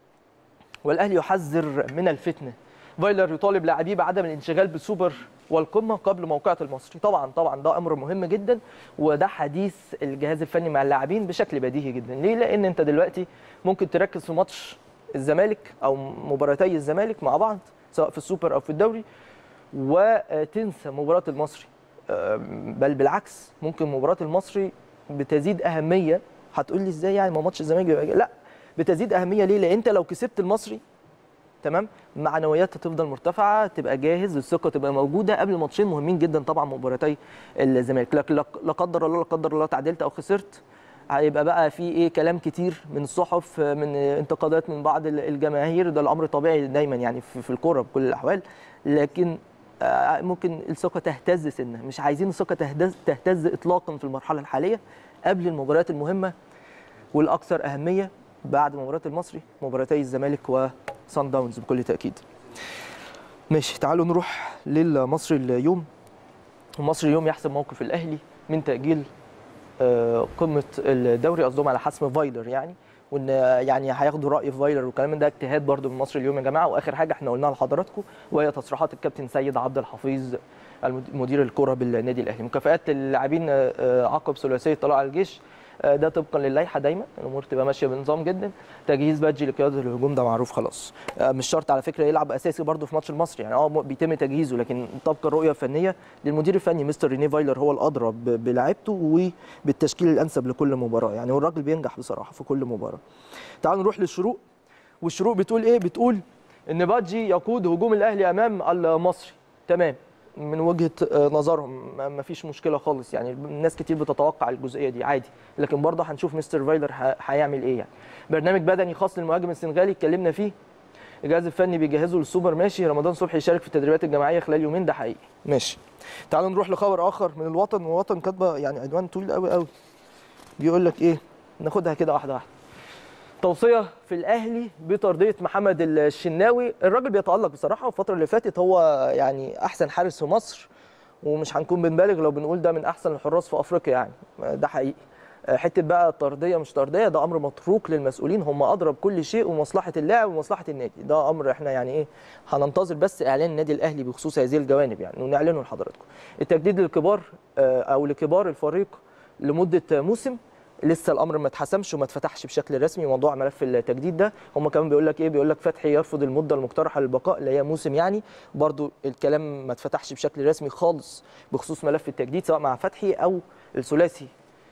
والاهلي يحذر من الفتنه فايلر يطالب لاعبيه بعدم الانشغال بالسوبر والقمه قبل موقعه المصري طبعا طبعا ده امر مهم جدا وده حديث الجهاز الفني مع اللاعبين بشكل بديهي جدا ليه لان انت دلوقتي ممكن تركز في ماتش الزمالك او مباراتي الزمالك مع بعض سواء في السوبر او في الدوري وتنسى مباراه المصري بل بالعكس ممكن مباراه المصري بتزيد اهميه هتقول لي ازاي يعني ما ماتش الزمالك بيبقى لا بتزيد اهميه ليه لان انت لو كسبت المصري تمام معنويات هتفضل مرتفعه تبقى جاهز الثقه تبقى موجوده قبل ماتشين مهمين جدا طبعا مباراتي الزمالك لكن لا قدر الله لا قدر الله تعادلت او خسرت هيبقى بقى في ايه كلام كتير من الصحف من انتقادات من بعض الجماهير ده الامر طبيعي دايما يعني في الكوره بكل الاحوال لكن ممكن الثقه تهتز سنه مش عايزين الثقه تهتز تهتز اطلاقا في المرحله الحاليه قبل المباريات المهمه والاكثر اهميه بعد مباراه المصري مباراتي الزمالك وصن داونز بكل تاكيد ماشي تعالوا نروح للمصري اليوم المصري اليوم يحسم موقف الاهلي من تاجيل آه، قمه الدوري قصدهم على حسم فايلر يعني وان يعني هياخدوا راي في فايلر والكلام من ده اجتهاد برضو من مصر اليوم يا جماعه واخر حاجه احنا قلناها لحضراتكم وهي تصريحات الكابتن سيد عبد الحفيظ المد- مدير الكره بالنادي الاهلي مكافآت للاعبين آه، آه، عقب ثلاثيه طلائع الجيش آه، ده طبقا للائحه دايما الامور تبقى ماشيه بنظام جدا تجهيز بادجي لقياده الهجوم ده معروف خلاص آه، مش شرط على فكره يلعب اساسي برضه في ماتش المصري يعني اه م- بيتم تجهيزه لكن طبقا الرؤيه الفنيه للمدير الفني مستر ريني فايلر هو الادرى ب- بلاعيبته وبالتشكيل الانسب لكل مباراه يعني هو الراجل بينجح بصراحه في كل مباراه تعالوا نروح للشروق والشروق بتقول ايه بتقول ان بادجي يقود هجوم الاهلي امام المصري تمام من وجهه آه، نظرهم ما- ما فيش مشكله خالص يعني الناس كتير بتتوقع الجزئيه دي عادي لكن برضه هنشوف مستر فايلر ه- هيعمل ايه يعني برنامج بدني خاص للمهاجم السنغالي اتكلمنا فيه الجهاز الفني بيجهزه للسوبر ماشي رمضان صبحي يشارك في التدريبات الجماعيه خلال يومين ده حقيقي ماشي تعالوا نروح لخبر اخر من الوطن والوطن كاتبه يعني عنوان طويل قوي قوي بيقول لك ايه ناخدها كده واحده واحده توصيه في الاهلي بترضيه محمد الشناوي الراجل بيتالق بصراحه الفتره اللي فاتت هو يعني احسن حارس في مصر ومش هنكون بنبالغ لو بنقول ده من احسن الحراس في افريقيا يعني ده حقيقي حته بقى طرديه مش طرديه ده امر متروك للمسؤولين هم ادرى بكل شيء ومصلحه اللاعب ومصلحه النادي ده امر احنا يعني ايه هننتظر بس اعلان النادي الاهلي بخصوص هذه الجوانب يعني ونعلنه لحضراتكم التجديد للكبار آه، او لكبار الفريق لمده موسم لسه الامر ما اتحسمش وما اتفتحش بشكل رسمي موضوع ملف التجديد ده هم كمان بيقول لك ايه بيقول لك فتحي يرفض المده المقترحه للبقاء اللي هي موسم يعني برضو الكلام ما اتفتحش بشكل رسمي خالص بخصوص ملف التجديد سواء مع فتحي او الثلاثي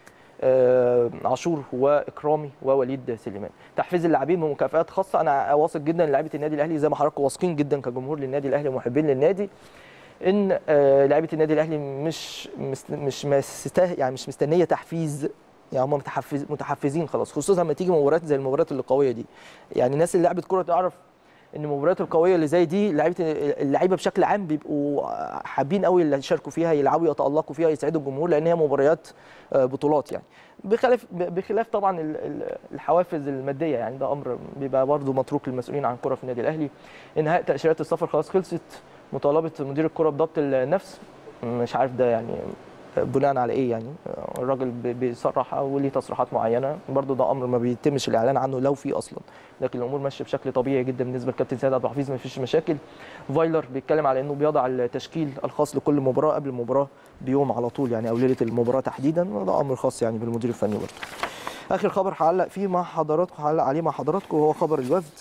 آه، عاشور واكرامي ووليد سليمان تحفيز اللاعبين بمكافآت خاصه انا واثق جدا ان لعيبه النادي الاهلي زي ما حضراتكم واثقين جدا كجمهور للنادي الاهلي ومحبين للنادي ان آه، لعيبه النادي الاهلي مش مست- مش مسته يعني مش مستنيه تحفيز يعني هم متحفز متحفزين خلاص خصوصا لما تيجي مباريات زي المباريات القويه دي يعني الناس اللي لعبت كوره تعرف ان المباريات القويه اللي زي دي لعيبه اللعيبه بشكل عام بيبقوا حابين قوي اللي يشاركوا فيها يلعبوا يتالقوا فيها يسعدوا الجمهور لان هي مباريات آه، بطولات يعني بخلاف بخلاف طبعا ال- ال- الحوافز الماديه يعني ده امر بيبقى برضه متروك للمسؤولين عن الكره في النادي الاهلي انهاء تاشيرات السفر خلاص خلصت مطالبه مدير الكره بضبط النفس مش عارف ده يعني بناء على ايه يعني الراجل بي- بيصرح او ليه تصريحات معينه برضه ده امر ما بيتمش الاعلان عنه لو في اصلا لكن الامور ماشيه بشكل طبيعي جدا بالنسبه للكابتن سيد عبد الحفيظ ما فيش مشاكل فايلر بيتكلم على انه بيضع التشكيل الخاص لكل مباراه قبل المباراه بيوم على طول يعني او ليله المباراه تحديدا وده امر خاص يعني بالمدير الفني برضه اخر خبر هعلق فيه مع حضراتكم هعلق عليه مع حضراتكم هو خبر الوفد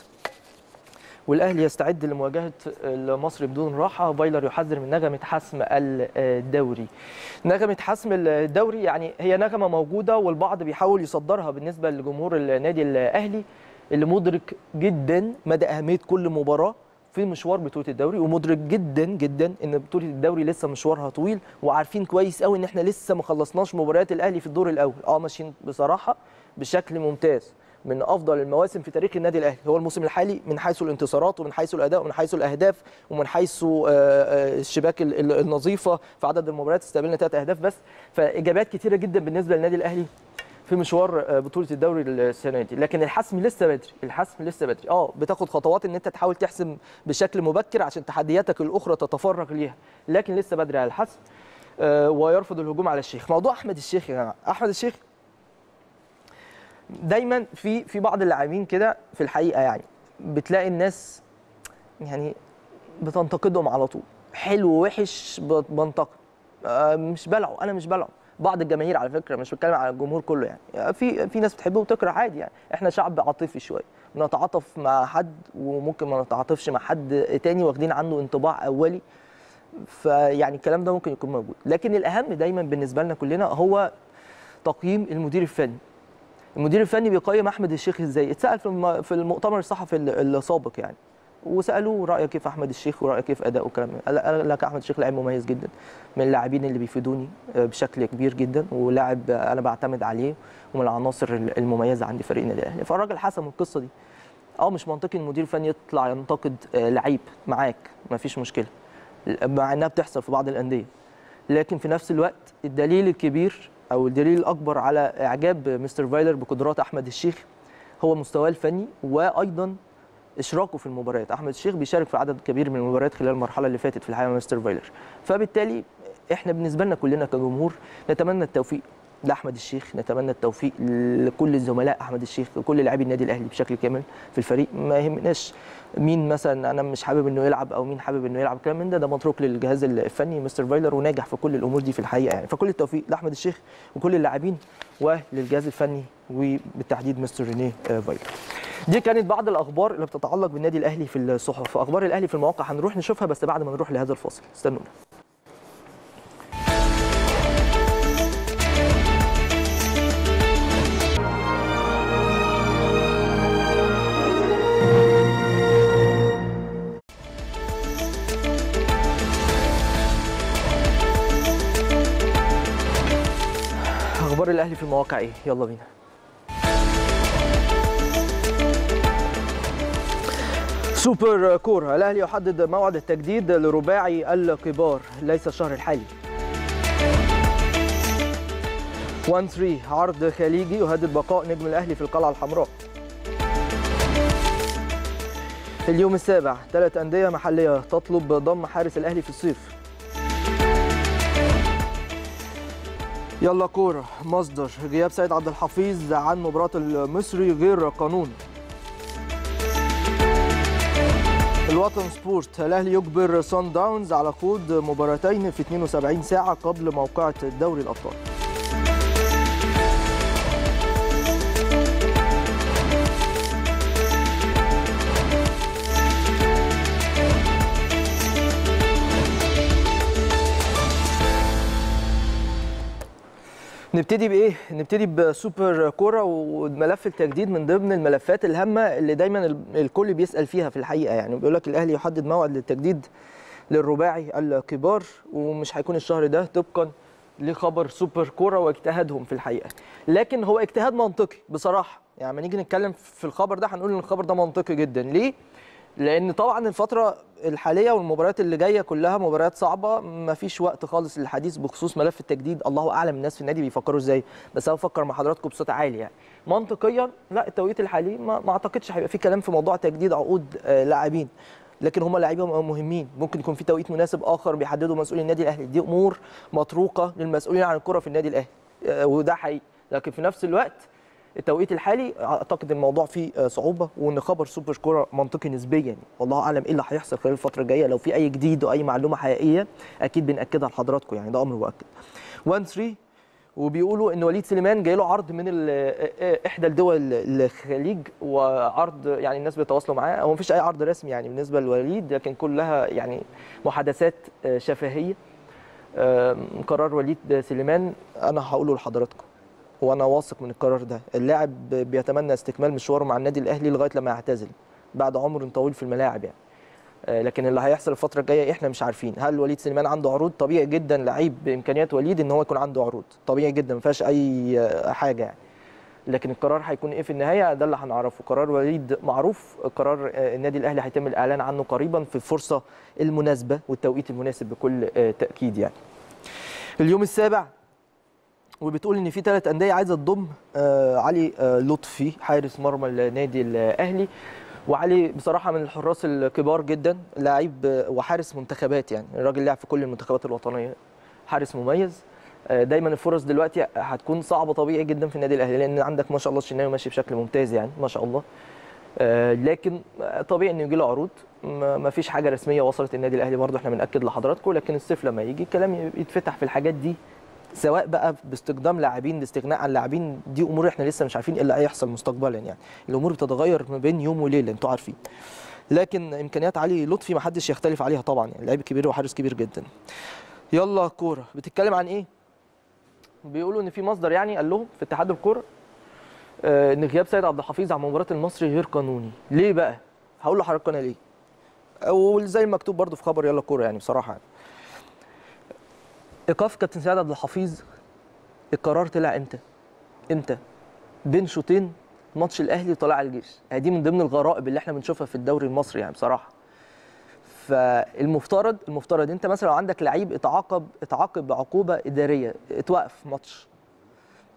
والاهلي يستعد لمواجهه المصري بدون راحه فايلر يحذر من نغمه حسم الدوري نغمه حسم الدوري يعني هي نغمه موجوده والبعض بيحاول يصدرها بالنسبه لجمهور النادي الاهلي اللي مدرك جدا مدى اهميه كل مباراه في مشوار بطوله الدوري ومدرك جدا جدا ان بطوله الدوري لسه مشوارها طويل وعارفين كويس قوي ان احنا لسه ما خلصناش مباريات الاهلي في الدور الاول اه ماشيين بصراحه بشكل ممتاز من افضل المواسم في تاريخ النادي الاهلي هو الموسم الحالي من حيث الانتصارات ومن حيث الاداء ومن حيث الاهداف ومن حيث آه، آه، الشباك ال- ال- النظيفه في عدد المباريات استقبلنا ثلاث اهداف بس فاجابات كثيره جدا بالنسبه للنادي الاهلي في مشوار آه، بطوله الدوري السنه دي لكن الحسم لسه بدري الحسم لسه بدري اه بتاخد خطوات ان انت تحاول تحسم بشكل مبكر عشان تحدياتك الاخرى تتفرغ ليها لكن لسه بدري على الحسم آه، ويرفض الهجوم على الشيخ موضوع احمد الشيخ يا جماعه احمد الشيخ دايما في في بعض اللاعبين كده في الحقيقه يعني بتلاقي الناس يعني بتنتقدهم على طول حلو وحش ب- بنتقد آه، مش بلعه انا مش بلعه بعض الجماهير على فكره مش بتكلم على الجمهور كله يعني آه، في في ناس بتحبه وتكره عادي يعني احنا شعب عاطفي شويه بنتعاطف مع حد وممكن ما نتعاطفش مع حد تاني واخدين عنه انطباع اولي فيعني الكلام ده ممكن يكون موجود لكن الاهم دايما بالنسبه لنا كلنا هو تقييم المدير الفني المدير الفني بيقيم احمد الشيخ ازاي اتسال في الم- في المؤتمر الصحفي ال- السابق يعني وسالوه رايك كيف احمد الشيخ ورايك كيف اداؤه والكلام ده قال- قال لك احمد الشيخ لاعب مميز جدا من اللاعبين اللي بيفيدوني آه، بشكل كبير جدا ولاعب آه، انا بعتمد عليه ومن العناصر ال- المميزه عندي فريق النادي الاهلي فالراجل حسم القصه دي اه مش منطقي ان المدير الفني يطلع ينتقد آه، لعيب معاك ما فيش مشكله مع انها بتحصل في بعض الانديه لكن في نفس الوقت الدليل الكبير او الدليل الاكبر على اعجاب مستر فايلر بقدرات احمد الشيخ هو مستواه الفني وايضا اشراكه في المباريات احمد الشيخ بيشارك في عدد كبير من المباريات خلال المرحله اللي فاتت في الحقيقه مع مستر فايلر فبالتالي احنا بالنسبه لنا كلنا كجمهور نتمنى التوفيق لاحمد الشيخ نتمنى التوفيق لكل الزملاء احمد الشيخ كل لاعبي النادي الاهلي بشكل كامل في الفريق ما يهمناش مين مثلا انا مش حابب انه يلعب او مين حابب انه يلعب الكلام من ده ده متروك للجهاز الفني مستر فايلر وناجح في كل الامور دي في الحقيقه يعني فكل التوفيق لاحمد الشيخ وكل اللاعبين وللجهاز الفني وبالتحديد مستر رينيه آه، فايلر دي كانت بعض الاخبار اللي بتتعلق بالنادي الاهلي في الصحف اخبار الاهلي في المواقع هنروح نشوفها بس بعد ما نروح لهذا الفاصل استنونا اخبار الاهلي في المواقع ايه يلا بينا سوبر كورة الاهلي يحدد موعد التجديد لرباعي الكبار ليس الشهر الحالي 1 3 عرض خليجي يهدد بقاء نجم الاهلي في القلعه الحمراء اليوم السابع ثلاث انديه محليه تطلب ضم حارس الاهلي في الصيف يلا كورة مصدر غياب سيد عبد الحفيظ عن مباراة المصري غير قانوني الوطن سبورت الاهلي يجبر سان داونز على خوض مباراتين في 72 ساعة قبل موقعة دوري الأبطال نبتدي بايه؟ نبتدي بسوبر كوره وملف التجديد من ضمن الملفات الهامه اللي دايما ال- الكل بيسال فيها في الحقيقه يعني بيقول لك الاهلي يحدد موعد للتجديد للرباعي الكبار ومش هيكون الشهر ده طبقا لخبر سوبر كوره واجتهادهم في الحقيقه لكن هو اجتهاد منطقي بصراحه يعني لما نيجي نتكلم في الخبر ده هنقول ان الخبر ده منطقي جدا ليه؟ لان طبعا الفتره الحاليه والمباريات اللي جايه كلها مباريات صعبه ما فيش وقت خالص للحديث بخصوص ملف التجديد الله اعلم الناس في النادي بيفكروا ازاي بس انا بفكر مع حضراتكم بصوت عالي يعني منطقيا لا التوقيت الحالي ما, ما اعتقدش هيبقى في كلام في موضوع تجديد عقود آه، لاعبين لكن هم لاعبين مهمين ممكن يكون في توقيت مناسب اخر بيحدده مسؤولي النادي الاهلي دي امور مطروقه للمسؤولين عن الكره في النادي الاهلي آه، وده حقيقي لكن في نفس الوقت التوقيت الحالي اعتقد الموضوع فيه آه، صعوبه وان خبر سوبر كوره منطقي نسبيا يعني. والله اعلم ايه اللي هيحصل خلال الفتره الجايه لو في اي جديد واي معلومه حقيقيه اكيد بناكدها لحضراتكم يعني ده امر مؤكد 1 3 وبيقولوا ان وليد سليمان جاي له عرض من ال- آه، آه، احدى الدول الخليج وعرض يعني الناس بيتواصلوا معاه هو مفيش اي عرض رسمي يعني بالنسبه لوليد لكن كلها يعني محادثات آه، شفهيه آم، قرار وليد سليمان انا هقوله لحضراتكم وانا واثق من القرار ده اللاعب بيتمنى استكمال مشواره مع النادي الاهلي لغايه لما يعتزل بعد عمر طويل في الملاعب يعني آه، لكن اللي هيحصل الفتره الجايه احنا مش عارفين هل وليد سليمان عنده عروض طبيعي جدا لعيب بامكانيات وليد ان هو يكون عنده عروض طبيعي جدا ما فيهاش اي آه، حاجه يعني لكن القرار هيكون ايه في النهايه ده اللي هنعرفه قرار وليد معروف قرار آه، النادي الاهلي هيتم الاعلان عنه قريبا في الفرصه المناسبه والتوقيت المناسب بكل آه، تاكيد يعني اليوم السابع وبتقول ان في ثلاث انديه عايزه تضم آه علي آه لطفي حارس مرمى النادي الاهلي وعلي بصراحه من الحراس الكبار جدا لاعب آه، وحارس منتخبات يعني الراجل لعب في كل المنتخبات الوطنيه حارس مميز آه، دايما الفرص دلوقتي هتكون صعبه طبيعي جدا في النادي الاهلي لان عندك ما شاء الله الشناوي ماشي بشكل ممتاز يعني ما شاء الله آه، لكن آه، طبيعي انه يجي له عروض ما ما فيش حاجه رسميه وصلت النادي الاهلي برضه احنا بناكد لحضراتكم لكن الصيف لما يجي الكلام يتفتح في الحاجات دي سواء بقى باستخدام لاعبين باستغناء عن لاعبين دي امور احنا لسه مش عارفين ايه اللي هيحصل مستقبلا يعني الامور بتتغير ما بين يوم وليله انتوا عارفين لكن امكانيات علي لطفي ما حدش يختلف عليها طبعا يعني لعيب كبير وحارس كبير جدا يلا كوره بتتكلم عن ايه بيقولوا ان في مصدر يعني قال لهم في اتحاد الكوره آه، ان غياب سيد عبد الحفيظ عن مباراه المصري غير قانوني ليه بقى هقول لحضرتك انا ليه وزي المكتوب برضو في خبر يلا كوره يعني بصراحه يعني. ايقاف كابتن سيد عبد الحفيظ القرار طلع امتى؟ امتى؟ بين شوطين ماتش الاهلي وطلع الجيش يعني دي من ضمن الغرائب اللي احنا بنشوفها في الدوري المصري يعني بصراحه فالمفترض المفترض انت مثلا لو عندك لعيب اتعاقب اتعاقب بعقوبه اداريه اتوقف ماتش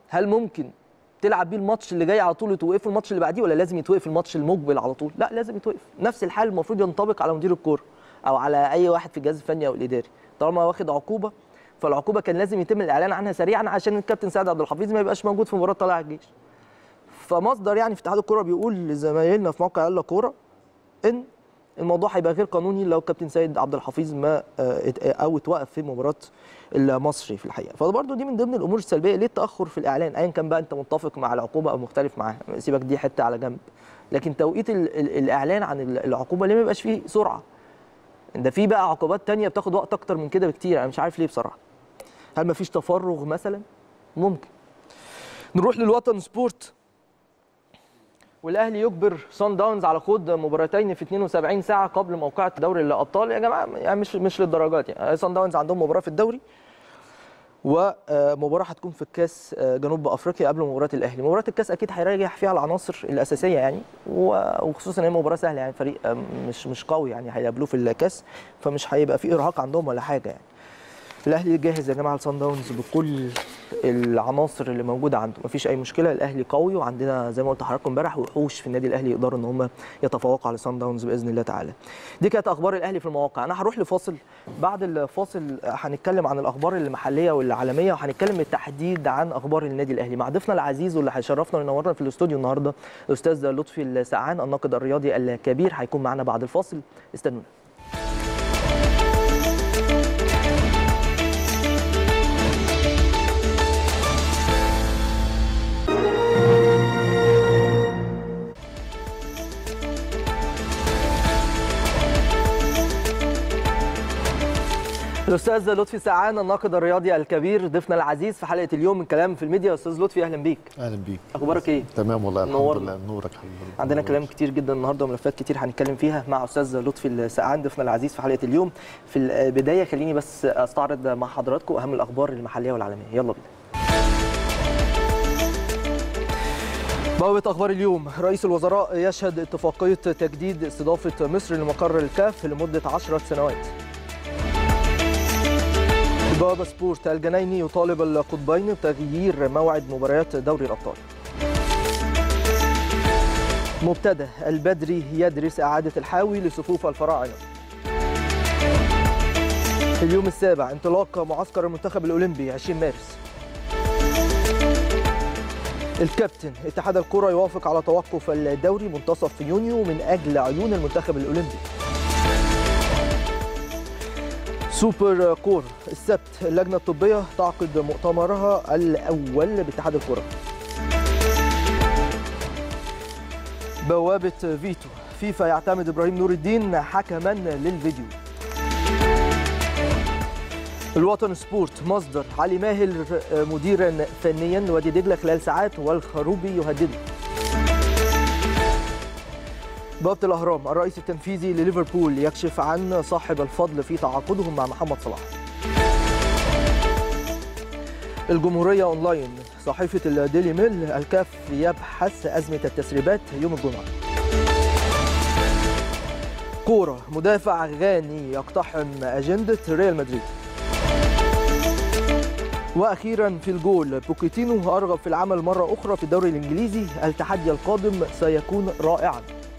هل ممكن تلعب بيه الماتش اللي جاي على طول وتوقفه الماتش اللي بعديه ولا لازم يتوقف الماتش المقبل على طول لا لازم يتوقف نفس الحال المفروض ينطبق على مدير الكوره او على اي واحد في الجهاز الفني او الاداري طالما واخد عقوبه فالعقوبه كان لازم يتم الاعلان عنها سريعا عشان الكابتن سعد عبد الحفيظ ما يبقاش موجود في مباراه طلائع الجيش فمصدر يعني في اتحاد الكوره بيقول لزمايلنا في موقع يلا كوره ان الموضوع هيبقى غير قانوني لو كابتن سيد عبد الحفيظ ما آه، ات- او اتوقف في مباراه المصري في الحقيقه فبرضه دي من ضمن الامور السلبيه ليه التاخر في الاعلان ايا كان بقى انت متفق مع العقوبه او مختلف معاها سيبك دي حته على جنب لكن توقيت ال ال الاعلان عن ال- العقوبه ليه ما يبقاش فيه سرعه ده في بقى عقوبات تانية بتاخد وقت اكتر من كده بكتير انا مش عارف ليه بصراحه هل مفيش تفرغ مثلا ممكن نروح للوطن سبورت والاهلي يجبر سان داونز على خوض مباراتين في 72 ساعه قبل موقعه دوري الابطال يا جماعه يعني مش مش للدرجات يعني سان داونز عندهم مباراه في الدوري ومباراه هتكون في الكاس آه، جنوب افريقيا قبل مباراه الاهلي مباراه الكاس اكيد هيريح فيها العناصر الاساسيه يعني و- وخصوصا ان هي مباراه سهله يعني فريق آه، مش مش قوي يعني هيقابلوه في الكاس فمش هيبقى في ارهاق عندهم ولا حاجه يعني الاهلي جاهز يا جماعه لصن داونز بكل العناصر اللي موجوده عنده مفيش اي مشكله الاهلي قوي وعندنا زي ما قلت لحضراتكم امبارح وحوش في النادي الاهلي يقدروا ان هم يتفوقوا على صن داونز باذن الله تعالى دي كانت اخبار الاهلي في المواقع انا هروح لفاصل بعد الفاصل هنتكلم عن الاخبار المحليه والعالميه وهنتكلم بالتحديد عن اخبار النادي الاهلي مع ضيفنا العزيز واللي هيشرفنا وينورنا في الاستوديو النهارده الاستاذ لطفي السعان الناقد الرياضي الكبير هيكون معنا بعد الفاصل استنونا الاستاذ لطفي سعان الناقد الرياضي الكبير ضيفنا العزيز في حلقه اليوم من كلام في الميديا استاذ لطفي اهلا بيك اهلا بيك اخبارك ايه تمام والله الحمد نورنا. لله نورك حبيبي عندنا كلام كتير جدا النهارده وملفات كتير هنتكلم فيها مع استاذ لطفي السقعان ضيفنا العزيز في حلقه اليوم في البدايه خليني بس استعرض مع حضراتكم اهم الاخبار المحليه والعالميه يلا بينا بوابة أخبار اليوم رئيس الوزراء يشهد اتفاقية تجديد استضافة مصر لمقر الكاف لمدة عشرة سنوات بوابة سبورت الجنايني يطالب القطبين بتغيير موعد مباريات دوري الأبطال مبتدأ البدري يدرس إعادة الحاوي لصفوف الفراعنة في اليوم السابع انطلاق معسكر المنتخب الأولمبي 20 مارس الكابتن اتحاد الكرة يوافق على توقف الدوري منتصف يونيو من أجل عيون المنتخب الأولمبي سوبر كور السبت اللجنة الطبية تعقد مؤتمرها الأول باتحاد الكرة بوابة فيتو فيفا يعتمد إبراهيم نور الدين حكما للفيديو الوطن سبورت مصدر علي ماهر مديرا فنيا لوادي دجله خلال ساعات والخروبي يهدده بوابة الأهرام الرئيس التنفيذي لليفربول يكشف عن صاحب الفضل في تعاقدهم مع محمد صلاح الجمهورية أونلاين صحيفة الديلي ميل الكاف يبحث أزمة التسريبات يوم الجمعة كورة مدافع غاني يقتحم أجندة ريال مدريد واخيرا في الجول بوكيتينو ارغب في العمل مره اخرى في الدوري الانجليزي التحدي القادم سيكون رائعا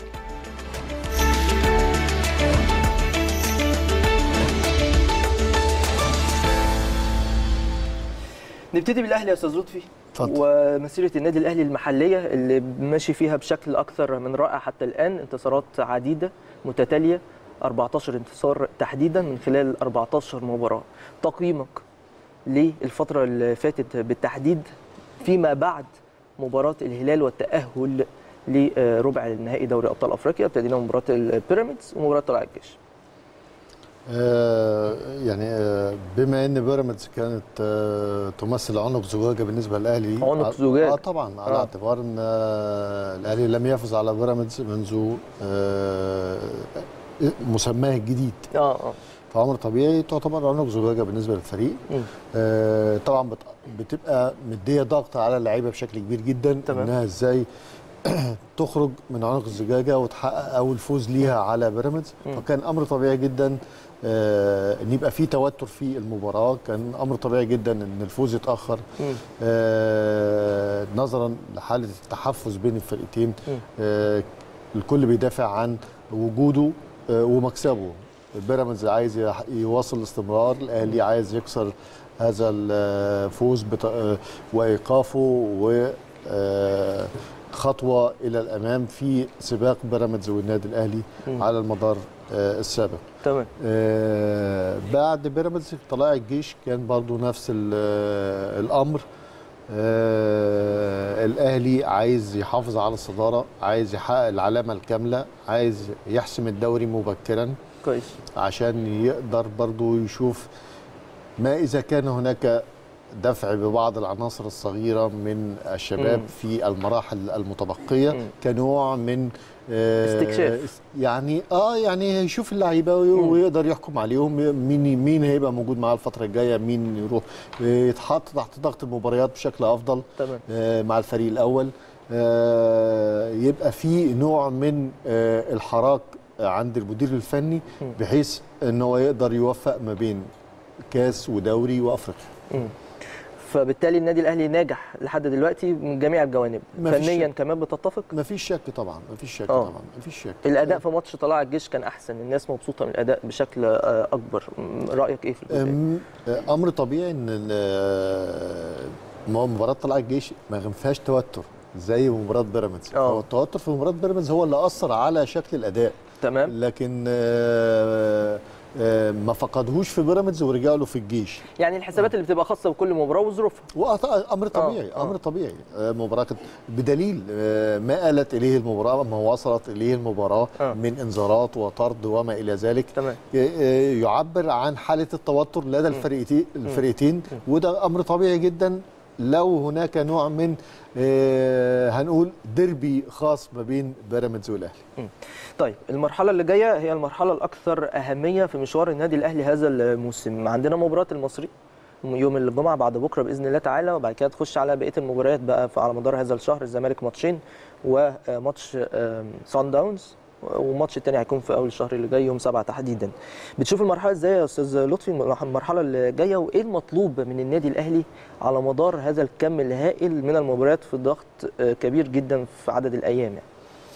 نبتدي بالاهلي يا استاذ لطفي اتفضل. ومسيره النادي الاهلي المحليه اللي ماشي فيها بشكل اكثر من رائع حتى الان انتصارات عديده متتاليه 14 انتصار تحديدا من خلال 14 مباراه تقييمك للفتره اللي فاتت بالتحديد فيما بعد مباراه الهلال والتاهل لربع النهائي دوري ابطال افريقيا ابتدينا مباراه البيراميدز ومباراه طلائع الجيش آه يعني آه بما ان بيراميدز كانت آه تمثل عنق زجاجه بالنسبه للاهلي عنق ع- زجاج. اه طبعا على آه. اعتبار ان آه الاهلي لم يفز على بيراميدز منذ آه مسماه الجديد اه اه فامر طبيعي تعتبر عنق زجاجه بالنسبه للفريق مم. آه طبعا بت- بتبقى مديه ضغط على اللعيبه بشكل كبير جدا تمام. انها ازاي تخرج من عنق الزجاجه وتحقق اول فوز ليها على بيراميدز فكان امر طبيعي جدا آه ان يبقى في توتر في المباراه كان امر طبيعي جدا ان الفوز يتاخر آه نظرا لحاله التحفز بين الفرقتين آه الكل بيدافع عن وجوده آه ومكسبه بيراميدز عايز يح- يواصل الاستمرار الاهلي عايز يكسر هذا الفوز بط- آه، وايقافه و آه، خطوه الى الامام في سباق بيراميدز والنادي الاهلي على المدار آه، السابق تمام آه، بعد بيراميدز طلائع الجيش كان برضو نفس ال- آه، الامر آه، الاهلي عايز يحافظ على الصداره عايز يحقق العلامه الكامله عايز يحسم الدوري مبكرا كويس عشان يقدر برضو يشوف ما إذا كان هناك دفع ببعض العناصر الصغيرة من الشباب مم. في المراحل المتبقية مم. كنوع من آه، استكشاف. يعني اه يعني يشوف اللعيبه وي- مم. ويقدر يحكم عليهم مين مين هيبقى موجود معاه الفتره الجايه مين يروح آه، يتحط تحت ضغط المباريات بشكل افضل تمام آه، مع الفريق الاول آه، يبقى في نوع من آه، الحراك عند المدير الفني مم. بحيث ان هو يقدر يوفق ما بين كاس ودوري وافريقيا مم. فبالتالي النادي الاهلي ناجح لحد دلوقتي من جميع الجوانب مفيش فنيا شك. كمان بتتفق ما فيش شك طبعا ما فيش شك آه. طبعا ما فيش شك الاداء في ماتش طلائع الجيش كان احسن الناس مبسوطه من الاداء بشكل آه، اكبر م- رايك ايه في الجزئية؟ أم- امر طبيعي ان ال- م- مباراه طلائع الجيش ما فيهاش توتر زي مباراه بيراميدز آه. هو التوتر في مباراه بيراميدز هو اللي اثر على شكل الاداء تمام لكن آه، آه، ما فقدهوش في بيراميدز ورجع له في الجيش يعني الحسابات اللي بتبقى خاصه بكل مباراه وظروفها وأط- امر طبيعي آه. امر طبيعي آه، مباراه كانت بدليل آه، ما آلت اليه المباراه ما وصلت اليه المباراه آه. من انذارات وطرد وما الى ذلك تمام آه، يعبر عن حاله التوتر لدى الفريقين الفريقين وده امر طبيعي جدا لو هناك نوع من آه، هنقول ديربي خاص ما بين بيراميدز والاهلي طيب المرحله اللي جايه هي المرحله الاكثر اهميه في مشوار النادي الاهلي هذا الموسم عندنا مباراه المصري يوم الجمعه بعد بكره باذن الله تعالى وبعد كده تخش على بقيه المباريات بقى على مدار هذا الشهر الزمالك ماتشين وماتش سان داونز والماتش التاني هيكون في اول الشهر اللي جاي يوم 7 تحديدا بتشوف المرحله ازاي يا استاذ لطفي المرحله اللي جايه وايه المطلوب من النادي الاهلي على مدار هذا الكم الهائل من المباريات في ضغط آه، كبير جدا في عدد الايام يعني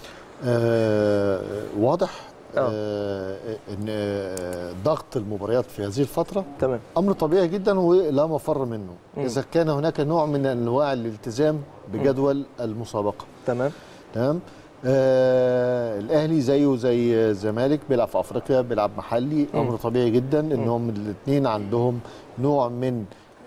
آه واضح آه. آه ان آه، ضغط المباريات في هذه الفتره تمام امر طبيعي جدا ولا مفر منه مم. اذا كان هناك نوع من انواع الالتزام بجدول المسابقه تمام تمام آه الاهلي زيه زي الزمالك بيلعب في افريقيا بيلعب محلي مم. امر طبيعي جدا انهم الاثنين عندهم نوع من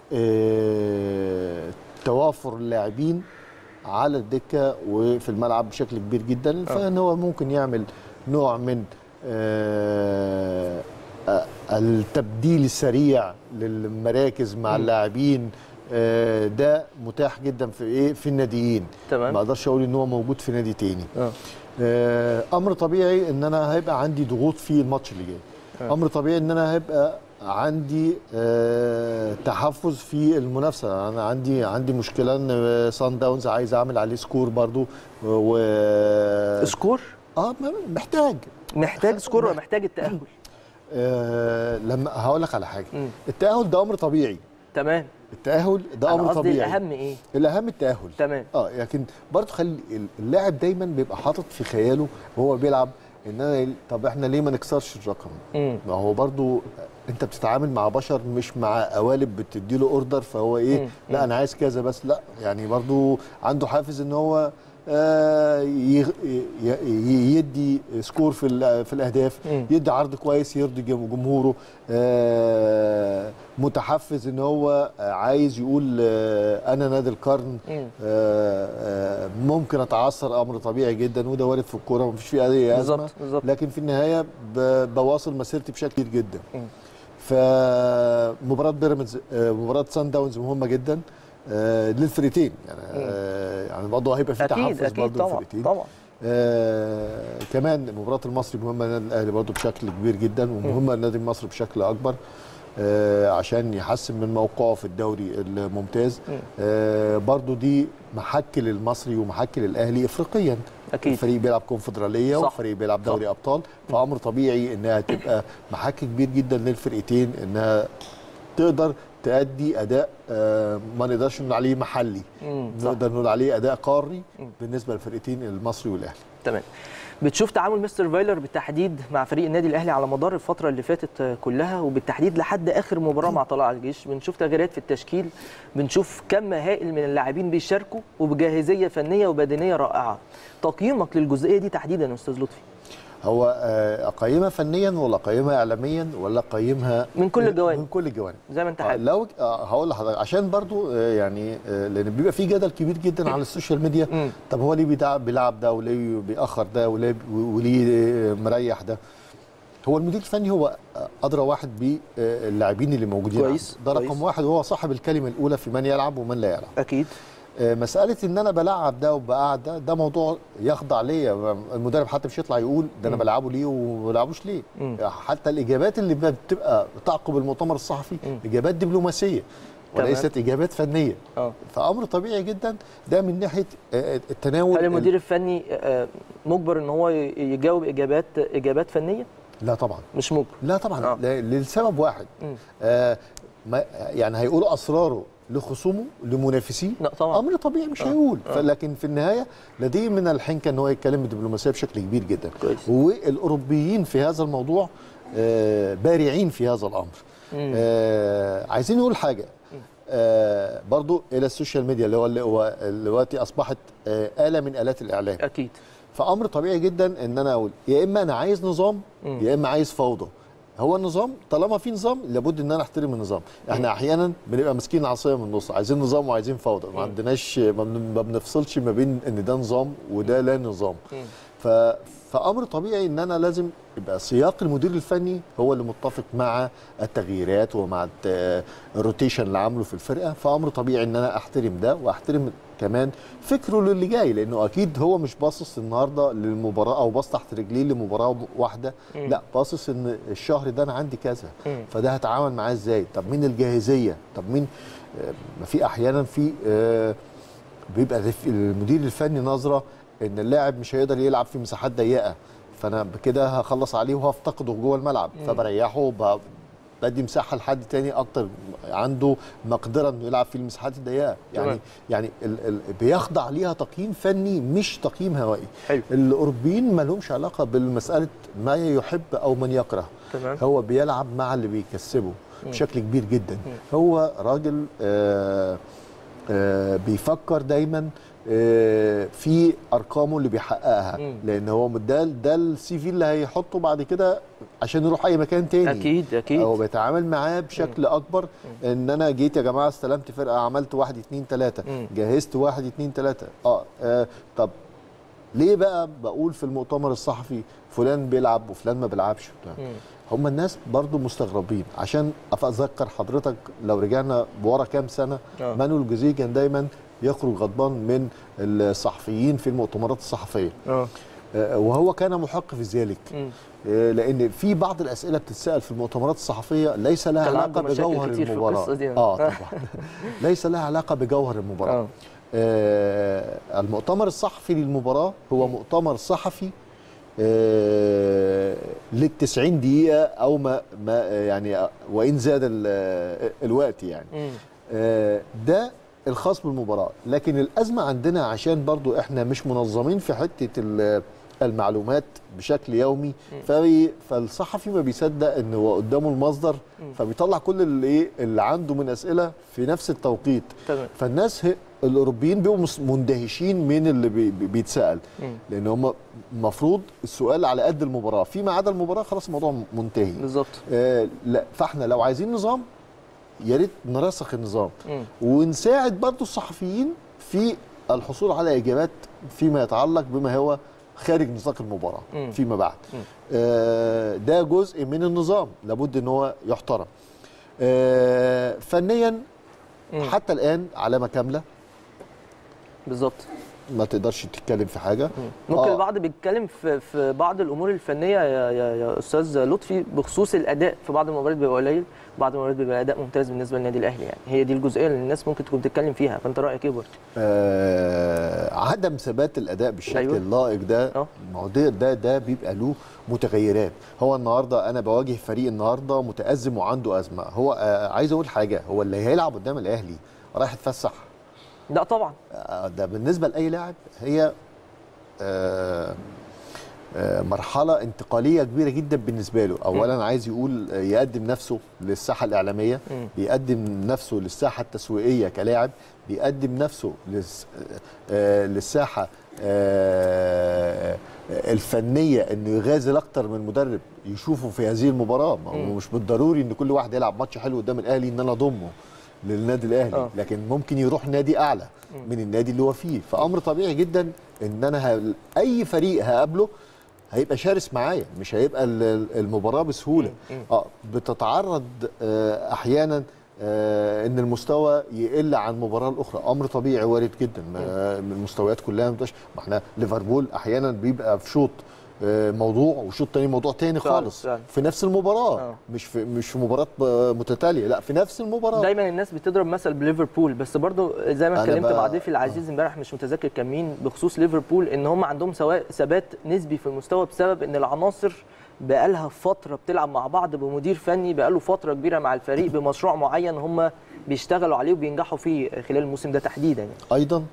آه توافر اللاعبين على الدكه وفي الملعب بشكل كبير جدا فان هو ممكن يعمل نوع من آه آه، التبديل السريع للمراكز مع مم. اللاعبين آه، ده متاح جدا في ايه في الناديين تمام ما اقدرش اقول ان هو موجود في نادي تاني اه آه، امر طبيعي ان انا هيبقى عندي ضغوط في الماتش اللي جاي آه. امر طبيعي ان انا هيبقى عندي آه، تحفز في المنافسه انا عندي عندي مشكله ان سان داونز عايز اعمل عليه سكور برضو و سكور اه ما- محتاج محتاج سكور ولا محتاج التأهل؟ آه لما هقول لك على حاجه مم. التاهل ده امر طبيعي تمام التاهل ده انا امر قصدي طبيعي الاهم ايه؟ الاهم التاهل تمام اه لكن برضه خلي اللاعب دايما بيبقى حاطط في خياله وهو بيلعب ان انا طب احنا ليه ما نكسرش الرقم مم. ما هو برضه انت بتتعامل مع بشر مش مع قوالب بتدي له اوردر فهو ايه مم. لا انا عايز كذا بس لا يعني برضه عنده حافز ان هو آه ي- ي- يدي سكور في ال- في الاهداف مم. يدي عرض كويس يرضي جم- جمهوره آه متحفز ان هو آه، عايز يقول آه انا نادي القرن مم. آه، آه، ممكن اتعثر امر طبيعي جدا وده وارد في الكوره مفيش فيه اي ازمه بالظبط بالظبط لكن في النهايه ب- بواصل مسيرتي بشكل كبير جدا مم. فمباراه بيراميدز آه، مباراه سان داونز مهمه جدا آه، للفريقين يعني آه، يعني برضه هيبقى في اكيد تحفز اكيد برضه طبعا للفريقين طبعا آه كمان مباراه المصري مهمه للنادي الاهلي برضه بشكل كبير جدا ومهمه للنادي المصري بشكل اكبر آه، عشان يحسن من موقعه في الدوري الممتاز آه، برضو دي محك للمصري ومحك للاهلي افريقيا أكيد. الفريق بيلعب كونفدراليه صح. وفريق بيلعب دوري صح. ابطال فامر طبيعي انها تبقى محك كبير جدا للفرقتين انها تقدر تأدي اداء آه، ما نقدرش نقول عليه محلي مم، صح. نقدر نقول عليه اداء قاري بالنسبه للفرقتين المصري والاهلي تمام بتشوف تعامل مستر فايلر بالتحديد مع فريق النادي الاهلي على مدار الفتره اللي فاتت كلها وبالتحديد لحد اخر مباراه مع طلائع الجيش بنشوف تغييرات في التشكيل بنشوف كم هائل من اللاعبين بيشاركوا وبجاهزيه فنيه وبدنيه رائعه تقييمك للجزئيه دي تحديدا يا استاذ لطفي هو آه، اقيمها فنيا ولا اقيمها اعلاميا ولا اقيمها من كل الجوانب. من كل الجوانب زي ما انت آه، حابب لو آه، هقول لحضرتك عشان برضو آه، يعني آه، لان بيبقى في جدل كبير جدا على السوشيال ميديا مم. طب هو ليه بيلعب بيلعب ده وليه بيأخر ده وليه وليه آه، مريح ده هو المدير الفني هو ادرى واحد باللاعبين اللي موجودين كويس، عنده. ده كويس. رقم واحد وهو صاحب الكلمه الاولى في من يلعب ومن لا يلعب اكيد آه، مساله ان انا بلعب ده وبقعد ده ده موضوع يخضع ليا المدرب حتى مش يطلع يقول ده انا بلعبه ليه وما بلعبوش ليه مم. حتى الاجابات اللي بتبقى تعقب المؤتمر الصحفي مم. اجابات دبلوماسيه تمام. وليست اجابات فنيه اه فامر طبيعي جدا ده من ناحيه آه، التناول هل المدير الفني آه، مجبر ان هو ي- يجاوب اجابات اجابات فنيه لا طبعا مش مجبر لا طبعا آه. لا لسبب واحد مم. آه ما يعني هيقولوا اسراره لخصومه لمنافسيه لا طبعا امر طبيعي مش آه. هيقول آه. لكن في النهايه لديه من الحنكه ان هو يتكلم بدبلوماسيه بشكل كبير جدا كويس. والاوروبيين في هذا الموضوع آه بارعين في هذا الامر مم. آه عايزين نقول حاجه آه برضو الى السوشيال ميديا اللي هو اللي هو دلوقتي اصبحت آه اله من الات الاعلام اكيد فامر طبيعي جدا ان انا اقول يا اما انا عايز نظام مم. يا اما عايز فوضى هو النظام طالما في نظام لابد ان انا احترم النظام احنا احيانا بنبقى ماسكين العصايه من النص عايزين نظام وعايزين فوضى ما عندناش ما بن- ما بنفصلش ما بين ان ده نظام وده لا نظام مم. ف فامر طبيعي ان انا لازم يبقى سياق المدير الفني هو اللي متفق مع التغييرات ومع الت- الروتيشن اللي عامله في الفرقه فامر طبيعي ان انا احترم ده واحترم كمان فكره للي جاي لانه اكيد هو مش باصص النهارده للمباراه او باص تحت رجليه لمباراه واحده مم. لا باصص ان الشهر ده انا عندي كذا مم. فده هتعامل معاه ازاي طب مين الجاهزيه طب مين آه، ما في احيانا في آه، بيبقى الف- المدير الفني نظره ان اللاعب مش هيقدر يلعب في مساحات ضيقه فانا بكده هخلص عليه وهفتقده جوه الملعب فبريحه وب- بدي مساحه لحد تاني اكتر عنده مقدره انه يلعب في المساحات الضيقه يعني تمام. يعني ال ال بيخضع ليها تقييم فني مش تقييم هوائي حلو. الاوروبيين ما لهمش علاقه بالمساله ما يحب او من يكره تمام. هو بيلعب مع اللي بيكسبه بشكل كبير جدا هو راجل آه آه بيفكر دايما آه في ارقامه اللي بيحققها مم. لان هو ده ده السي في اللي هيحطه بعد كده عشان يروح اي مكان تاني اكيد اكيد هو بيتعامل معاه بشكل اكبر ان انا جيت يا جماعه استلمت فرقه عملت واحد اتنين تلاته مم. جهزت واحد اتنين تلاته اه, آه طب ليه بقى بقول في المؤتمر الصحفي فلان بيلعب وفلان ما بيلعبش وبتاع؟ مم. هم الناس برضو مستغربين عشان اتذكر حضرتك لو رجعنا بورا كام سنه آه. مانويل الجوزيه كان دايما يخرج غضبان من الصحفيين في المؤتمرات الصحفيه اه آه، وهو كان محق في ذلك مم. آه، لان في بعض الاسئله بتتسال في المؤتمرات الصحفيه ليس لها كان علاقه عنده مشاكل بجوهر كتير في المباراه القصة دي. اه طبعا ليس لها علاقه بجوهر المباراه اه آه المؤتمر الصحفي للمباراه هو مؤتمر صحفي آه لل 90 دقيقه او ما, ما يعني وان زاد ال- الوقت يعني مم. آه، ده الخاص بالمباراه لكن الازمه عندنا عشان برضو احنا مش منظمين في حته ال- المعلومات بشكل يومي فبي فالصحفي ما بيصدق ان هو قدامه المصدر فبيطلع كل اللي ايه اللي عنده من اسئله في نفس التوقيت تمام فالناس ه- الاوروبيين بيبقوا مس- مندهشين من اللي بي بي- بيتسال مم. لان هم المفروض السؤال على قد المباراه فيما عدا المباراه خلاص الموضوع منتهي بالظبط آه لا فاحنا لو عايزين نظام يا ريت نرسخ النظام مم. ونساعد برضو الصحفيين في الحصول على اجابات فيما يتعلق بما هو خارج نطاق المباراه مم. فيما بعد مم. آه ده جزء من النظام لابد ان هو يحترم آه فنيا مم. حتى الان علامه كامله بالظبط ما تقدرش تتكلم في حاجه ممكن آه. البعض بيتكلم في في بعض الامور الفنيه يا, يا, يا استاذ لطفي بخصوص الاداء في بعض المباريات بيبقى قليل بعض المباريات بيبقى اداء ممتاز بالنسبه للنادي الاهلي يعني هي دي الجزئيه اللي الناس ممكن تكون بتتكلم فيها فانت رايك ايه برضه؟ آه عدم ثبات الاداء بالشكل أيوة. أيوة. اللائق ده آه. ما هو ده ده ده بيبقى له متغيرات هو النهارده انا بواجه فريق النهارده متازم وعنده ازمه هو آه عايز اقول حاجه هو اللي هيلعب قدام الاهلي رايح يتفسح لا طبعا آه، ده بالنسبه لاي لاعب هي آه، آه، مرحله انتقاليه كبيره جدا بالنسبه له اولا عايز يقول آه، يقدم نفسه للساحه الاعلاميه مم. بيقدم نفسه للساحه التسويقيه كلاعب بيقدم نفسه للس- آه، للساحه آه، الفنيه انه يغازل اكتر من مدرب يشوفه في هذه المباراه ما هو مم. مش بالضروري ان كل واحد يلعب ماتش حلو قدام الاهلي ان انا اضمه للنادي الاهلي آه. لكن ممكن يروح نادي اعلى من النادي اللي هو فيه فامر طبيعي جدا ان انا ه... اي فريق هقابله هيبقى شرس معايا مش هيبقى ال- ال- المباراه بسهوله اه بتتعرض آه احيانا آه ان المستوى يقل عن المباراه الاخرى امر طبيعي وارد جدا ما المستويات كلها ما بتبقاش- ما احنا ليفربول احيانا بيبقى في شوط آه، موضوع وشوط تاني موضوع تاني فعلا، خالص فعلا. في نفس المباراه آه. مش في مش في مباراه آه، متتاليه لا في نفس المباراه دايما الناس بتضرب مثل بليفربول بس برضو زي ما أنا اتكلمت بقى- مع ضيفي العزيز امبارح مش متذكر كان مين بخصوص ليفربول ان هم عندهم سواء ثبات نسبي في المستوى بسبب ان العناصر بقالها فتره بتلعب مع بعض بمدير فني بقاله فتره كبيره مع الفريق بمشروع معين هم بيشتغلوا عليه وبينجحوا فيه خلال الموسم ده تحديدا يعني. ايضا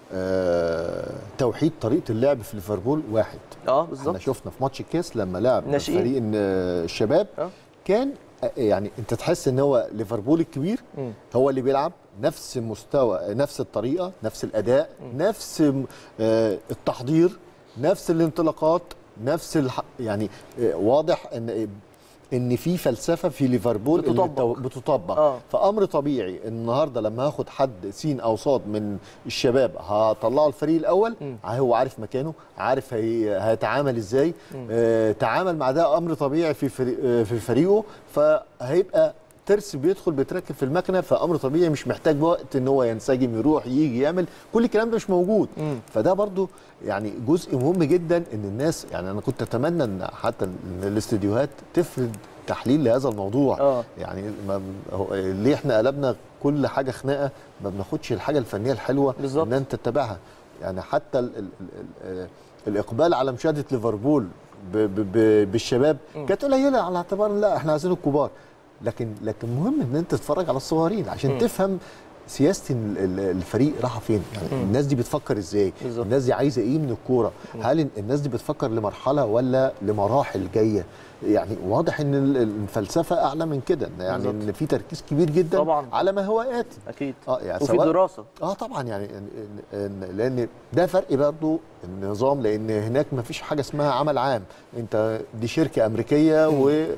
آه توحيد طريقه اللعب في ليفربول واحد اه احنا بالظبط شفنا في ماتش الكاس لما لعب ناشئين. فريق آه، الشباب آه. كان آه، يعني انت تحس ان هو ليفربول الكبير مم. هو اللي بيلعب نفس مستوى نفس الطريقه نفس الاداء نفس آه، التحضير نفس الانطلاقات نفس الح... يعني آه، واضح ان ان في فلسفه في ليفربول اللي بتطبق. تو- بتطبق آه. فامر طبيعي النهارده لما هاخد حد سين او صاد من الشباب هطلعه الفريق الاول مم. هو عارف مكانه عارف هي... هيتعامل ازاي آه تعامل مع ده امر طبيعي في فريق آه في فريقه فهيبقى ترس بيدخل بيتركب في المكنه فامر طبيعي مش محتاج وقت ان هو ينسجم يروح يجي يعمل كل الكلام ده مش موجود مم. فده برضو يعني جزء مهم جدا ان الناس يعني انا كنت اتمنى ان حتى ان الاستديوهات تفرد تحليل لهذا الموضوع آه. يعني ما هو ليه احنا قلبنا كل حاجه خناقه ما بناخدش الحاجه الفنيه الحلوه بالظبط. ان انت تتابعها يعني حتى ال ال ال ال الاقبال على مشاهده ليفربول ب ب ب بالشباب كانت قليله على اعتبار لا احنا عايزين الكبار لكن لكن مهم ان انت تتفرج على الصغيرين عشان مم. تفهم سياسه ال- ال- الفريق رايحه فين يعني الناس دي بتفكر ازاي بالظبط. الناس دي عايزه ايه من الكوره هل الناس دي بتفكر لمرحله ولا لمراحل جايه يعني واضح ان ال- الفلسفه اعلى من كده إن يعني بالظبط. ان في تركيز كبير جدا طبعا. على ما هو اتي اكيد اه يعني وفي سواء- دراسه اه طبعا يعني إن- إن- لان ده فرق برضه النظام لان هناك ما فيش حاجه اسمها عمل عام انت دي شركه امريكيه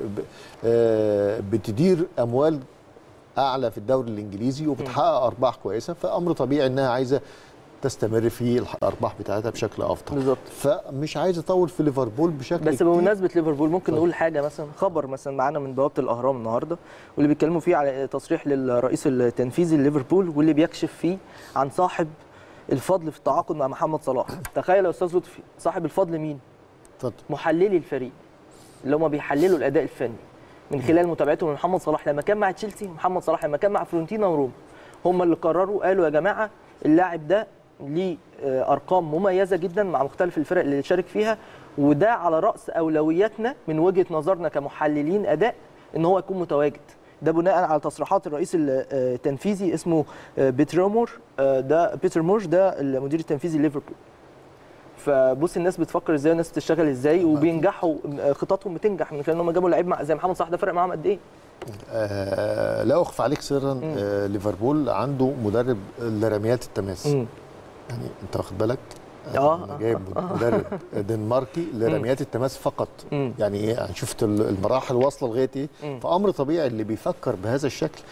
وبتدير اموال اعلى في الدوري الانجليزي وبتحقق ارباح كويسه فامر طبيعي انها عايزه تستمر في الارباح بتاعتها بشكل افضل بالظبط. فمش عايز اطول في ليفربول بشكل بس كتير. بمناسبه ليفربول ممكن نقول حاجه مثلا خبر مثلا معانا من بوابه الاهرام النهارده واللي بيتكلموا فيه على تصريح للرئيس التنفيذي لليفربول واللي بيكشف فيه عن صاحب الفضل في التعاقد مع محمد صلاح تخيل يا استاذ لطفي صاحب الفضل مين اتفضل محللي الفريق اللي هم بيحللوا الاداء الفني من خلال متابعتهم لمحمد صلاح لما كان مع تشيلسي ومحمد صلاح لما كان مع فيورنتينا وروما هم اللي قرروا قالوا يا جماعه اللاعب ده ليه آه، ارقام مميزه جدا مع مختلف الفرق اللي شارك فيها وده على راس اولوياتنا من وجهه نظرنا كمحللين اداء ان هو يكون متواجد ده بناء على تصريحات الرئيس التنفيذي اسمه آه، بيترمور آه، ده بيتر مورش ده المدير التنفيذي لليفربول فبص الناس بتفكر ازاي والناس بتشتغل ازاي وبينجحوا خططهم بتنجح من خلال ان هم جابوا لعيب مع- زي محمد صلاح ده فرق معاهم قد ايه آه لا اخفى عليك سرا آه ليفربول عنده مدرب لرميات التماس مم. يعني انت واخد بالك آه، أنا آه، جايب مدرب دنماركي لرميات التماس فقط مم. يعني ايه يعني شفت ال- المراحل واصله لغايه ايه مم. فامر طبيعي اللي بيفكر بهذا الشكل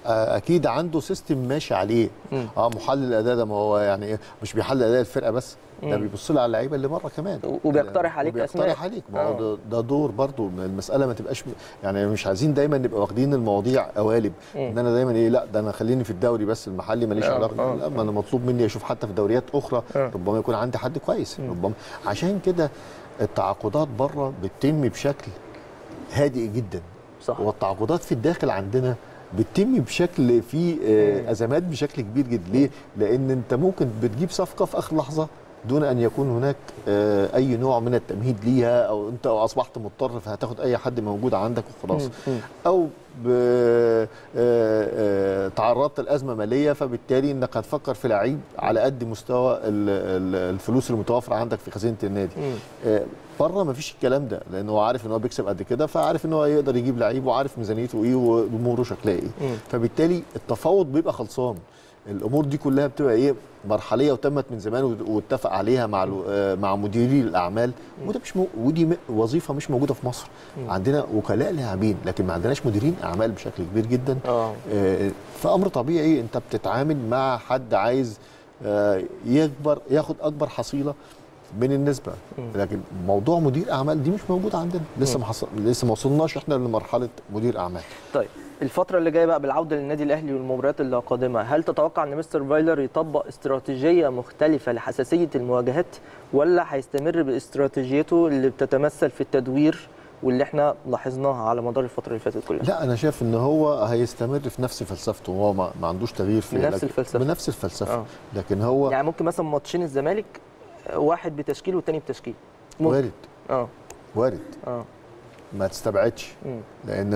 آه، اكيد عنده سيستم ماشي عليه مم. اه محلل الاداء ده ما هو يعني إيه، مش بيحلل اداء الفرقه بس ده مم. بيبص لي على اللعيبه اللي بره كمان وبيقترح عليك أسماء. وبيقترح عليك ما هو آه. ده, ده دور برضو إن المساله ما تبقاش م- يعني مش عايزين دايما نبقى واخدين المواضيع قوالب مم. ان انا دايما ايه لا ده انا خليني في الدوري بس المحلي ماليش آه، علاقه آه. لا ما انا مطلوب مني اشوف حتى في دوريات اخرى آه. ربما يكون عندي حد كويس مم. ربما عشان كده التعاقدات بره بتتم بشكل هادئ جدا صح والتعاقدات في الداخل عندنا بتتم بشكل فيه آه، مم. ازمات بشكل كبير جدا ليه لان انت ممكن بتجيب صفقه في اخر لحظه دون ان يكون هناك آه، اي نوع من التمهيد ليها او انت اصبحت مضطر فهتاخد اي حد موجود عندك وخلاص مم. مم. او ب... آه، آه، تعرضت لازمه ماليه فبالتالي انك هتفكر في لعيب على قد مستوى ال- ال- الفلوس المتوفره عندك في خزينه النادي مم. آه، بره ما فيش الكلام ده لان هو عارف ان هو بيكسب قد كده فعارف ان هو يقدر يجيب لعيب وعارف ميزانيته ايه واموره شكلها ايه مم. فبالتالي التفاوض بيبقى خلصان الامور دي كلها بتبقى ايه مرحليه وتمت من زمان وت- واتفق عليها مع الو- آه، مع مديري الاعمال وده مش مو ودي م- وظيفه مش موجوده في مصر عندنا وكلاء لاعبين لكن ما عندناش مديرين اعمال بشكل كبير جدا اه آه، فامر طبيعي انت بتتعامل مع حد عايز آه، يكبر ياخد اكبر حصيله من النسبه لكن موضوع مدير اعمال دي مش موجوده عندنا لسه ما حصل لسه ما وصلناش احنا لمرحله مدير اعمال طيب الفترة اللي جايه بقى بالعودة للنادي الأهلي والمباريات اللي قادمة، هل تتوقع إن مستر فايلر يطبق استراتيجية مختلفة لحساسية المواجهات ولا هيستمر باستراتيجيته اللي بتتمثل في التدوير واللي احنا لاحظناها على مدار الفترة اللي فاتت كلها؟ لا انا شايف ان هو هيستمر في نفس فلسفته هو ما, ما عندوش تغيير في بنفس لكن- الفلسفة. بنفس الفلسفه آه. لكن هو يعني ممكن مثلا ماتشين الزمالك واحد بتشكيل والتاني بتشكيل. ممكن. وارد اه وارد اه ما تستبعدش مم. لان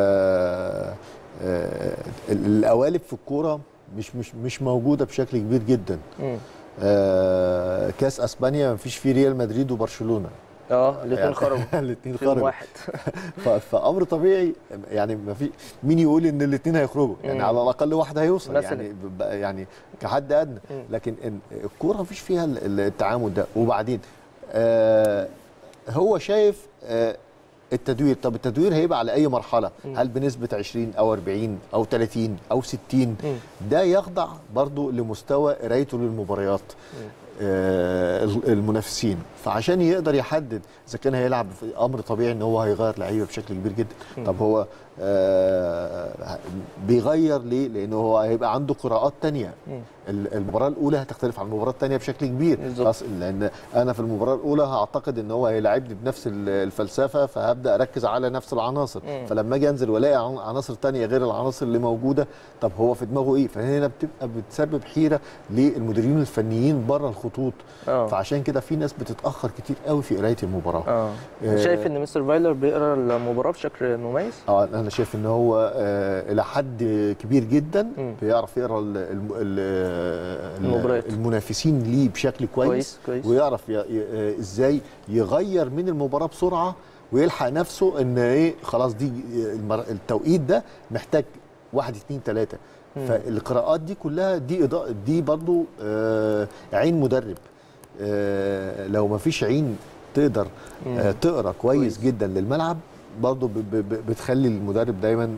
آه، آه، القوالب في الكوره مش مش مش موجوده بشكل كبير جدا مم. آه، كاس اسبانيا مفيش فيه ريال مدريد وبرشلونه اه الاثنين خرجوا الاثنين في يوم خرجوا واحد ف- فامر طبيعي يعني ما في مين يقول ان الاثنين هيخرجوا يعني مم. على الاقل واحد هيوصل مثلاً. يعني ب- ب- يعني كحد ادنى مم. لكن إن- الكوره ما فيش فيها ال- ال- التعامل ده وبعدين آه هو شايف آه التدوير طب التدوير هيبقى على اي مرحله مم. هل بنسبه 20 او 40 او 30 او 60 مم. ده يخضع برضو لمستوى قرايته للمباريات آه، المنافسين فعشان يقدر يحدد اذا كان هيلعب في امر طبيعي ان هو هيغير لعيبه بشكل كبير جدا طب هو آه، بيغير ليه لانه هو هيبقى عنده قراءات تانية مم. ال- المباراه الاولى هتختلف عن المباراه الثانيه بشكل كبير بالظبط. خلاص، لان انا في المباراه الاولى هعتقد ان هو هيلاعبني بنفس ال- الفلسفه فهبدا اركز على نفس العناصر مم. فلما اجي انزل والاقي عن- عناصر تانية غير العناصر اللي موجوده طب هو في دماغه ايه فهنا بتبقى بتسبب حيره للمديرين الفنيين بره الخطوط اه فعشان كده في ناس بتتاخر كتير قوي في قرايه المباراه اه آه. شايف ان مستر فايلر بيقرا المباراه بشكل مميز اه انا شايف ان هو آه الى حد كبير جدا مم. بيعرف يقرا ال- الم- ال- المباريات. المنافسين ليه بشكل كويس, كويس، كويس. ويعرف ي- ي- آه، ازاي يغير من المباراه بسرعه ويلحق نفسه ان ايه خلاص دي المر- التوقيت ده محتاج واحد اتنين تلاته فالقراءات دي كلها دي إضاءة دي برضو آه عين مدرب آه لو ما فيش عين تقدر آه تقرا كويس, كويس جدا للملعب برضو ب- ب- ب- بتخلي المدرب دايما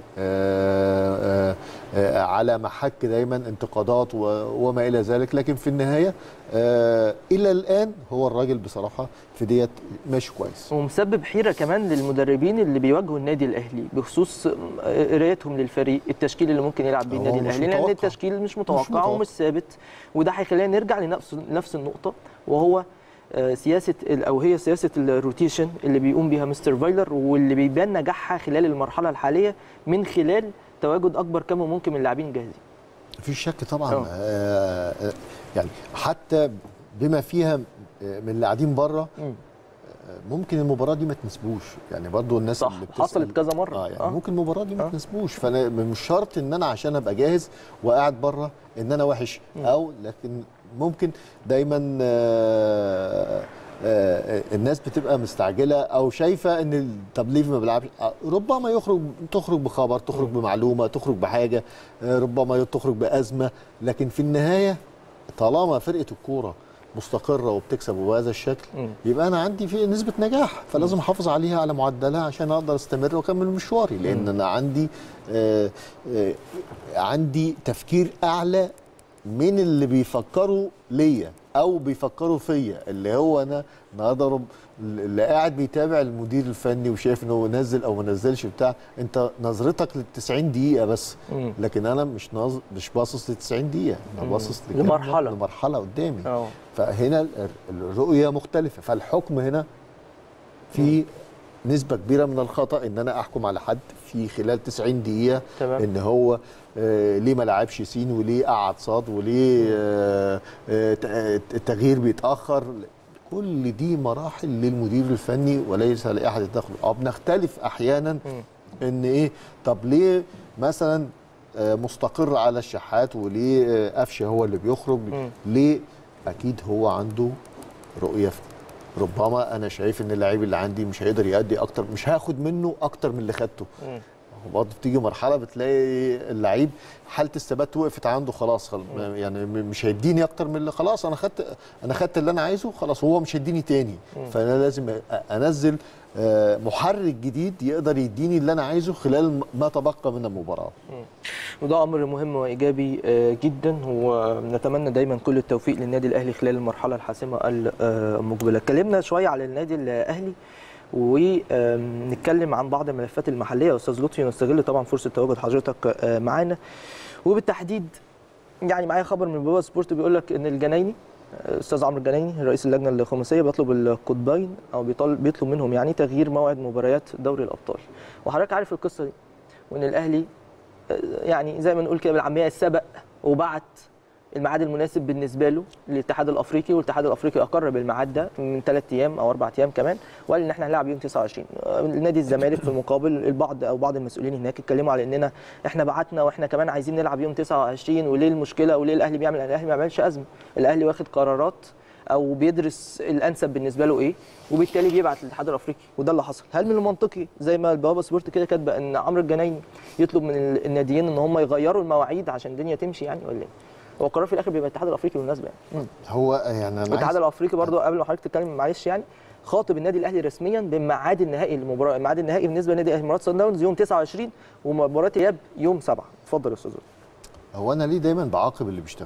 آه آه آه على محك دايما انتقادات و- وما الى ذلك لكن في النهايه آه الى الان هو الراجل بصراحه في ديت ماشي كويس ومسبب حيره كمان للمدربين اللي بيواجهوا النادي الاهلي بخصوص قرايتهم للفريق التشكيل اللي ممكن يلعب بيه هو النادي مش الاهلي لان متوقع. التشكيل مش متوقع متوقع. ومش ثابت وده هيخلينا نرجع لنفس نفس النقطه وهو آه، سياسه ال- او هي سياسه الروتيشن اللي بيقوم بيها مستر فايلر واللي بيبان نجاحها خلال المرحله الحاليه من خلال تواجد اكبر كم ممكن من اللاعبين جاهزين في شك طبعا أه. آه آه، يعني حتى بما فيها آه، من اللي قاعدين بره مم. ممكن المباراه دي ما تنسبوش يعني برضو الناس صح اللي بتسأل حصلت كذا مره اه يعني آه. ممكن المباراه دي ما آه. تنسبوش فانا مش شرط ان انا عشان ابقى جاهز وقاعد بره ان انا وحش او لكن ممكن دايما آه آه الناس بتبقى مستعجله او شايفه ان ال- طب ليه ما بيلعبش آه، ربما يخرج تخرج بخبر تخرج بمعلومه تخرج بحاجه آه، ربما تخرج بازمه لكن في النهايه طالما فرقه الكوره مستقره وبتكسب بهذا الشكل مم. يبقى انا عندي في نسبه نجاح فلازم احافظ عليها على معدلها عشان اقدر استمر واكمل مشواري لان انا عندي آه آه عندي تفكير اعلى من اللي بيفكروا ليا او بيفكروا فيا اللي هو انا النهارده رب- اللي قاعد بيتابع المدير الفني وشايف ان هو نزل او ما نزلش بتاع انت نظرتك لل 90 دقيقه بس مم. لكن انا مش ناظر مش باصص ل 90 دقيقه انا باصص لكام- لمرحلة. لمرحله قدامي اه فهنا ال- الرؤيه مختلفه فالحكم هنا في نسبه كبيره من الخطا ان انا احكم على حد في خلال 90 دقيقه تمام. ان هو آه ليه ما لعبش سين وليه قعد صاد وليه آه آه ت- آه، التغيير بيتاخر كل دي مراحل للمدير الفني وليس لاحد الدخل اه بنختلف احيانا ان ايه طب ليه مثلا آه، مستقر على الشحات وليه آه، قفشه هو اللي بيخرج مم. ليه اكيد هو عنده رؤيه في- ربما انا شايف ان اللعيب اللي عندي مش هيقدر يأدي اكتر مش هاخد منه اكتر من اللي خدته مم. وبرضه بتيجي مرحله بتلاقي اللعيب حاله الثبات وقفت عنده خلاص خل... يعني م- مش هيديني اكتر من اللي خلاص انا خدت انا خدت اللي انا عايزه خلاص هو مش هيديني تاني فانا لازم أ- انزل آه، محرك جديد يقدر يديني اللي انا عايزه خلال ما تبقى من المباراه وده امر مهم وايجابي آه، جدا ونتمنى دايما كل التوفيق للنادي الاهلي خلال المرحله الحاسمه المقبله اتكلمنا شويه على النادي الاهلي ونتكلم عن بعض الملفات المحليه يا استاذ لطفي نستغل طبعا فرصه تواجد حضرتك آه، معانا وبالتحديد يعني معايا خبر من بابا سبورت بيقول لك ان الجنايني آه، استاذ عمرو الجنايني رئيس اللجنه الخماسيه بيطلب القطبين او بيطلب بيطلب منهم يعني تغيير موعد مباريات دوري الابطال وحضرتك عارف القصه دي وان الاهلي يعني زي ما نقول كده بالعاميه سبق وبعت الميعاد المناسب بالنسبه له للاتحاد الافريقي والاتحاد الافريقي اقر بالميعاد ده من ثلاث ايام او اربع ايام كمان وقال ان احنا هنلعب يوم 29 نادي الزمالك في المقابل البعض او بعض المسؤولين هناك اتكلموا على اننا احنا بعتنا واحنا كمان عايزين نلعب يوم 29 وليه المشكله وليه الاهلي بيعمل الاهلي ما بيعملش ازمه الاهلي واخد قرارات او بيدرس الانسب بالنسبه له ايه وبالتالي بيبعت للاتحاد الافريقي وده اللي حصل هل من المنطقي زي ما البوابه سبورت كده كاتبه ان عمرو الجنايني يطلب من الناديين ان هم يغيروا المواعيد عشان الدنيا تمشي يعني ولا ايه هو القرار في الاخر بيبقى الاتحاد الافريقي بالمناسبه يعني هو يعني انا الاتحاد عايز الافريقي برضو قبل ما حضرتك تتكلم معلش يعني خاطب النادي الاهلي رسميا بميعاد النهائي للمباراه الميعاد النهائي بالنسبه لنادي الامارات سان داونز يوم 29 ومباراه اياب يوم 7 اتفضل يا استاذ هو انا ليه دايما بعاقب اللي بيشتغل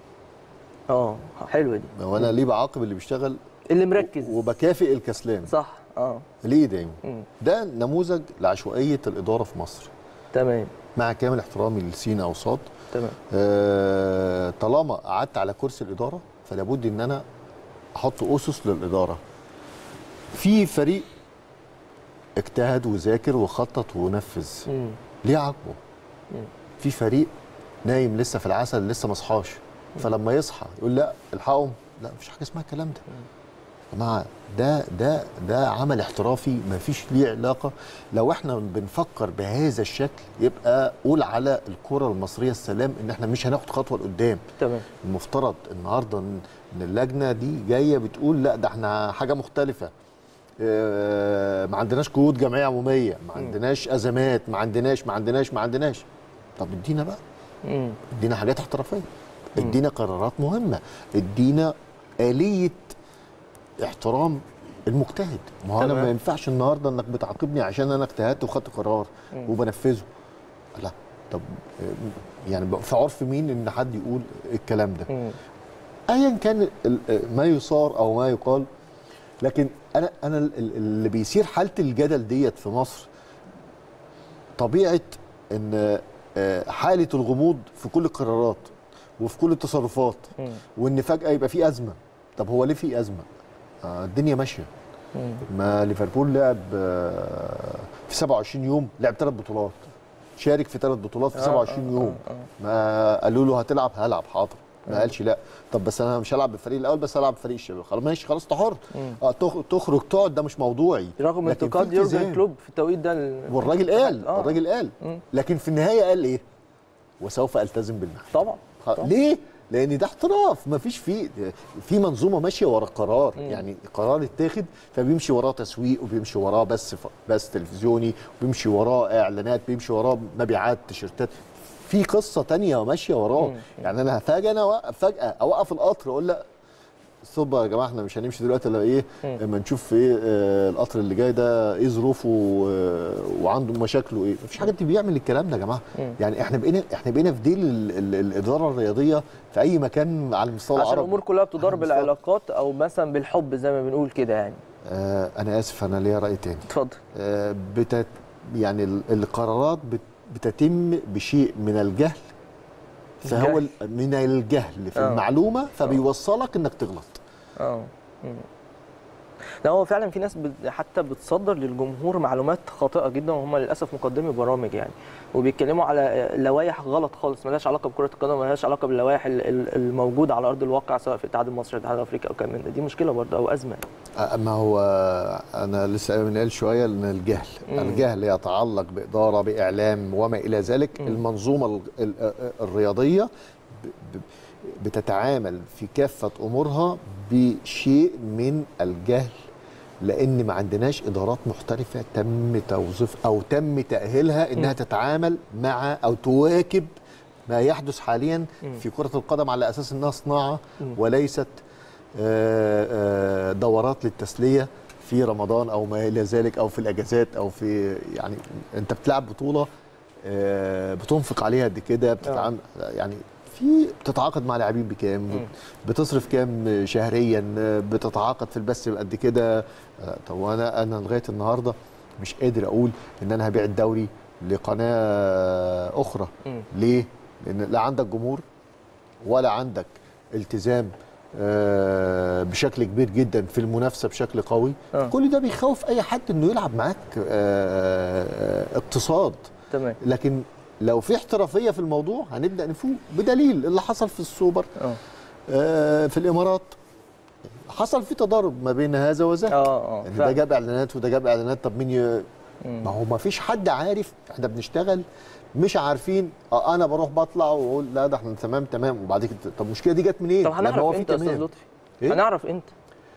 اه حلوه دي هو انا ليه بعاقب اللي بيشتغل اللي مركز وبكافئ الكسلان صح اه ليه دايما مم. ده نموذج لعشوائيه الاداره في مصر تمام مع كامل احترامي لسين او صاد تمام آه، طالما قعدت على كرسي الاداره فلا بد ان انا احط اسس للاداره في فريق اجتهد وذاكر وخطط ونفذ مم. ليه عاقبه في فريق نايم لسه في العسل لسه ما صحاش فلما يصحى يقول لا الحقهم لا مفيش حاجه اسمها الكلام ده يا جماعه ده ده ده عمل احترافي ما فيش ليه علاقه لو احنا بنفكر بهذا الشكل يبقى قول على الكره المصريه السلام ان احنا مش هناخد خطوه لقدام تمام المفترض النهارده ان إن اللجنه دي جايه بتقول لا ده احنا حاجه مختلفه آه، ما عندناش قيود جمعيه عموميه ما عندناش ازمات ما عندناش ما عندناش ما عندناش طب ادينا بقى مم. ادينا حاجات احترافيه ادينا قرارات مهمه ادينا اليه احترام المجتهد ما هو انا تمام. ما ينفعش النهارده انك بتعاقبني عشان انا اجتهدت وخدت قرار وبنفذه لا طب آه، يعني بقى في عرف مين ان حد يقول الكلام ده مم. ايا كان ال- ما يصار او ما يقال لكن انا انا ال- ال- اللي بيثير حاله الجدل ديت في مصر طبيعه ان آه، حاله الغموض في كل القرارات وفي كل التصرفات مم. وان فجاه يبقى في ازمه طب هو ليه في ازمه آه، الدنيا ماشيه مم. ما ليفربول لعب آه، في 27 يوم لعب ثلاث بطولات شارك في ثلاث بطولات في آه، 27 آه، يوم آه، آه. ما قالوا له هتلعب هلعب حاضر ما قالش لا طب بس انا مش هلعب بالفريق الاول بس هلعب بفريق الشباب خلاص ماشي خلاص انت حر اه تخ- تخرج تقعد ده مش موضوعي رغم لكن في انتقاد يورجن التزام. كلوب في التوقيت ده ال- والراجل قال آه. الراجل قال مم. لكن في النهايه قال ايه وسوف التزم بالمحل طبعا طبعا. ليه لان ده احتراف ما فيش فيه في منظومه ماشيه ورا قرار يعني قرار اتاخد فبيمشي وراه تسويق وبيمشي وراه بس بس تلفزيوني وبيمشي وراه اعلانات بيمشي وراه مبيعات تيشيرتات في قصه تانية ماشيه وراه يعني انا فجاه انا أوقف- فجاه اوقف القطر اقول لا الصبة يا جماعه احنا مش هنمشي دلوقتي الا ايه اما نشوف ايه آه، القطر اللي جاي ده ايه ظروفه و- وعنده مشاكله ايه مفيش حد بيعمل الكلام ده يا جماعه يعني احنا بقينا احنا بقينا في ديل ال- ال- الاداره الرياضيه في اي مكان على المستوى عشان العربي الامور كلها بتدار على المستوى- بالعلاقات او مثلا بالحب زي ما بنقول كده يعني آه انا اسف انا ليا راي تاني اتفضل آه بتت يعني ال- القرارات بت بتتم بشيء من الجهل فهو الجهل. ال- من الجهل في آه. المعلومه فبيوصلك انك تغلط اه مم. لا هو فعلا في ناس بت- حتى بتصدر للجمهور معلومات خاطئه جدا وهم للاسف مقدمي برامج يعني وبيتكلموا على لوائح غلط خالص ملهاش علاقه بكره القدم ملهاش علاقه باللوائح ال- ال- الموجوده على ارض الواقع سواء في الاتحاد المصري الاتحاد الافريقي او كمان من ده. دي مشكله برضه او ازمه آه، ما هو انا لسه قايل من قال شويه ان الجهل مم. الجهل يتعلق باداره باعلام وما الى ذلك مم. المنظومه ال- ال- الرياضيه ب- ب- بتتعامل في كافه امورها بشيء من الجهل لان ما عندناش ادارات محترفه تم توظيف او تم تاهيلها انها مم. تتعامل مع او تواكب ما يحدث حاليا مم. في كره القدم على اساس انها صناعه مم. وليست آه، آه، دورات للتسليه في رمضان او ما الى ذلك او في الاجازات او في يعني انت بتلعب بطوله آه، بتنفق عليها قد كده بتتعامل يعني في بتتعاقد مع لاعبين بكام مم. بتصرف كام شهريا آه، بتتعاقد في البث قد كده آه، طب انا انا لغايه النهارده مش قادر اقول ان انا هبيع الدوري لقناه اخرى مم. ليه؟ لان لا عندك جمهور ولا عندك التزام آه، بشكل كبير جدا في المنافسه بشكل قوي آه. كل ده بيخوف اي حد انه يلعب معاك آه، اقتصاد تمام لكن لو في احترافيه في الموضوع هنبدا نفوق بدليل اللي حصل في السوبر اه آه، في الامارات حصل في تضارب ما بين هذا وذاك اه اه ان ده فعلا. جاب اعلانات وده جاب اعلانات طب مين ي... مم. ما هو ما فيش حد عارف احنا بنشتغل مش عارفين اه انا بروح بطلع واقول لا ده احنا تمام تمام وبعد كده طب المشكله دي جت منين؟ طب لما هو هنعرف في امتى يا استاذ تمام. لطفي إيه؟ هنعرف امتى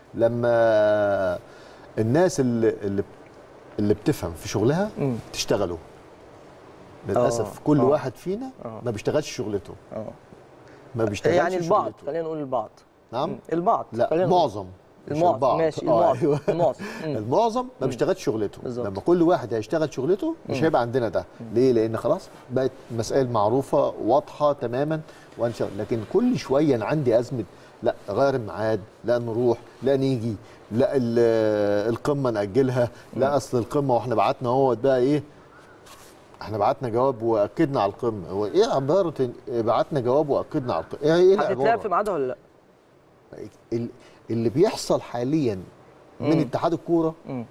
لما الناس اللي اللي, اللي بتفهم في شغلها مم. تشتغله للاسف آه، كل آه. واحد فينا آه. ما بيشتغلش شغلته اه ما بيشتغلش يعني البعض شغلته. خلينا نقول البعض نعم مم. البعض لا خلينا نقول. معظم مش المعظم البعض. ماشي آه، المعظم أيوة. المعظم مم. المعظم ما بيشتغلش شغلته بالظبط. لما كل واحد هيشتغل شغلته مش مم. هيبقى عندنا ده ليه لان خلاص بقت مسائل معروفه واضحه تماما وانشا لكن كل شويه انا عندي ازمه لا غير الميعاد لا نروح لا نيجي لا ال- القمه ناجلها لا اصل القمه واحنا بعتنا اهوت بقى ايه احنا بعتنا جواب واكدنا على القمه هو ايه عباره إن بعتنا جواب واكدنا على القمه ايه ايه هتتلعب في العباره ميعادها ولا لا؟ ال- اللي بيحصل حاليا من مم. اتحاد الكوره مم.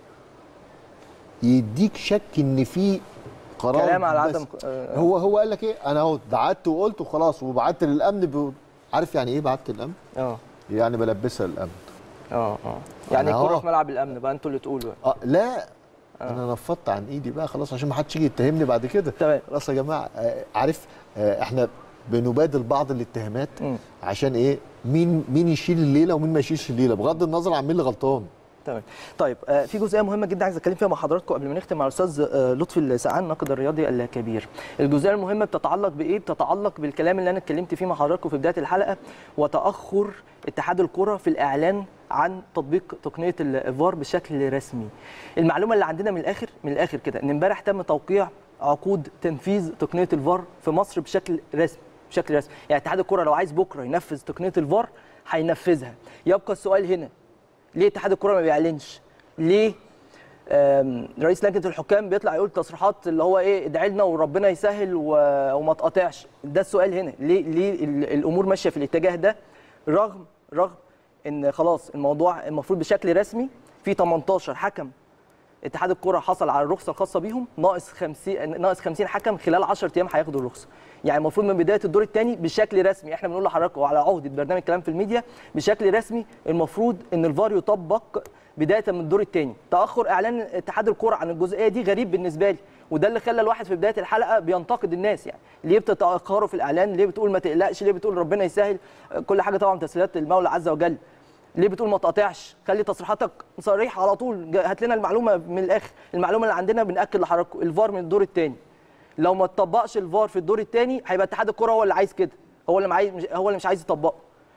يديك شك ان في قرار كلام على بس. عدم آه، هو هو قال لك ايه انا اهو بعت وقلت وخلاص وبعت للامن ب... عارف يعني ايه بعت للامن اه يعني بلبسها للامن اه اه يعني أنا الكوره أهو. في ملعب الامن بقى انتوا اللي تقولوا يعني. اه لا انا نفضت عن ايدي بقى خلاص عشان ما حدش يجي يتهمني بعد كده تمام خلاص يا جماعه آه عارف آه احنا بنبادل بعض الاتهامات مم. عشان ايه مين مين يشيل الليله ومين ما يشيلش الليله بغض النظر عن مين اللي غلطان تمام طيب آه، في جزئيه مهمه جدا عايز اتكلم فيها مع حضراتكم قبل ما نختم مع الاستاذ آه، لطفي السعان الناقد الرياضي الكبير الجزئيه المهمه بتتعلق بايه بتتعلق بالكلام اللي انا اتكلمت فيه مع حضراتكم في بدايه الحلقه وتاخر اتحاد الكره في الاعلان عن تطبيق تقنيه الفار بشكل رسمي المعلومه اللي عندنا من الاخر من الاخر كده ان امبارح تم توقيع عقود تنفيذ تقنيه الفار في مصر بشكل رسمي بشكل رسمي يعني اتحاد الكره لو عايز بكره ينفذ تقنيه الفار هينفذها يبقى السؤال هنا ليه اتحاد الكره ما بيعلنش ليه آم، رئيس لجنه الحكام بيطلع يقول تصريحات اللي هو ايه ادعي لنا وربنا يسهل و- وما تقاطعش ده السؤال هنا ليه ليه ال- الامور ماشيه في الاتجاه ده رغم رغم ان خلاص الموضوع المفروض بشكل رسمي في 18 حكم اتحاد الكره حصل على الرخصه الخاصه بيهم ناقص 50 ناقص 50 حكم خلال 10 ايام هياخدوا الرخصه يعني المفروض من بدايه الدور الثاني بشكل رسمي احنا بنقول لحضراتكم على عهده برنامج كلام في الميديا بشكل رسمي المفروض ان الفار يطبق بدايه من الدور الثاني تاخر اعلان اتحاد الكره عن الجزئيه دي غريب بالنسبه لي وده اللي خلى الواحد في بدايه الحلقه بينتقد الناس يعني ليه بتتاخروا في الاعلان ليه بتقول ما تقلقش ليه بتقول ربنا يسهل كل حاجه طبعا تسهيلات المولى عز وجل ليه بتقول ما تقاطعش خلي تصريحاتك صريحه على طول جا- هات لنا المعلومه من الاخر المعلومه اللي عندنا بناكد لحضراتكم الفار من الدور الثاني لو ما تطبقش الفار في الدور الثاني هيبقى اتحاد الكره هو اللي عايز كده هو اللي عايز هو اللي مش عايز يطبقه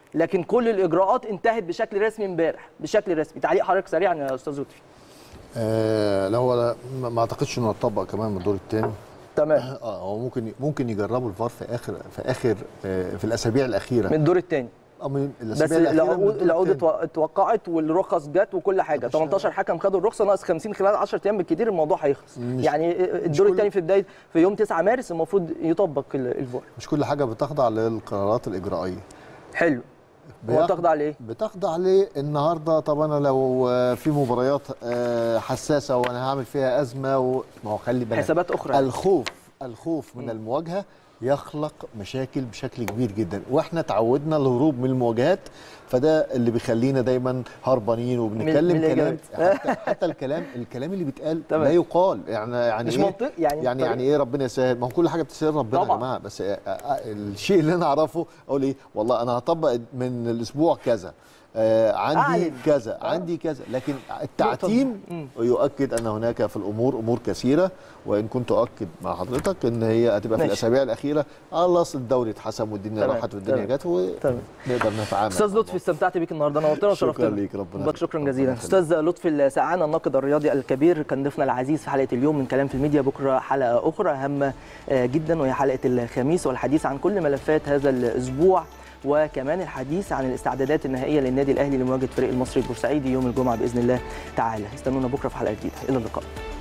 لكن كل الاجراءات انتهت بشكل رسمي امبارح بشكل رسمي تعليق حضرتك سريعا يا استاذ لطفي آه لا هو لا ما ما اعتقدش انه هتطبق كمان من الدور الثاني تمام اه هو ممكن ممكن يجربوا الفار في اخر في اخر آه في الاسابيع الاخيره من الدور الثاني أو من بس الاسابيع الاخيره من العقود الدور العقود التاني. اتو- اتوقعت والرخص جت وكل حاجه مش- 18 حكم خدوا الرخصه ناقص 50 خلال 10 ايام بالكتير الموضوع هيخلص مش- يعني الدور كل- الثاني في بدايه في يوم 9 مارس المفروض يطبق ال- الفار مش كل حاجه بتخضع للقرارات الاجرائيه حلو هو بياخد- تخضع لايه؟ بتخضع ليه النهارده طب انا لو آه، في مباريات آه، حساسه وانا هعمل فيها ازمه و... ما هو خلي بالك حسابات اخرى الخوف الخوف من المواجهه يخلق مشاكل بشكل كبير جدا واحنا تعودنا الهروب من المواجهات فده اللي بيخلينا دايما هربانين وبنتكلم من كلام الإجابات. حتى, حتى الكلام الكلام اللي بيتقال تمام. لا يقال يعني يعني مش إيه؟ منطق يعني يعني طريقة. يعني ايه ربنا يسهل ما هو كل حاجه بتسهل ربنا طبعاً. يا جماعه بس آه، آه، الشيء اللي انا اعرفه اقول ايه والله انا هطبق من الاسبوع كذا آه عندي أعلن. كذا آه. عندي كذا لكن التعتيم مم. يؤكد ان هناك في الامور امور كثيره وان كنت اؤكد مع حضرتك ان هي هتبقى في ماشي. الاسابيع الاخيره خلاص الدوري اتحسم والدنيا تمام. راحت والدنيا تمام. جت ونقدر تمام نتعامل استاذ مع لطفي استمتعت بيك النهارده نورتنا شكراً وشرفتنا ليك، ربنا بك شكرا يخليك. جزيلا ربنا استاذ لطفي السعانه الناقد الرياضي الكبير كان ضيفنا العزيز في حلقه اليوم من كلام في الميديا بكره حلقه اخرى هامه آه، جدا وهي حلقه الخميس والحديث عن كل ملفات هذا الاسبوع وكمان الحديث عن الاستعدادات النهائيه للنادي الاهلي لمواجهه فريق المصري البورسعيدي يوم الجمعه باذن الله تعالى استنونا بكره في حلقه جديده الى اللقاء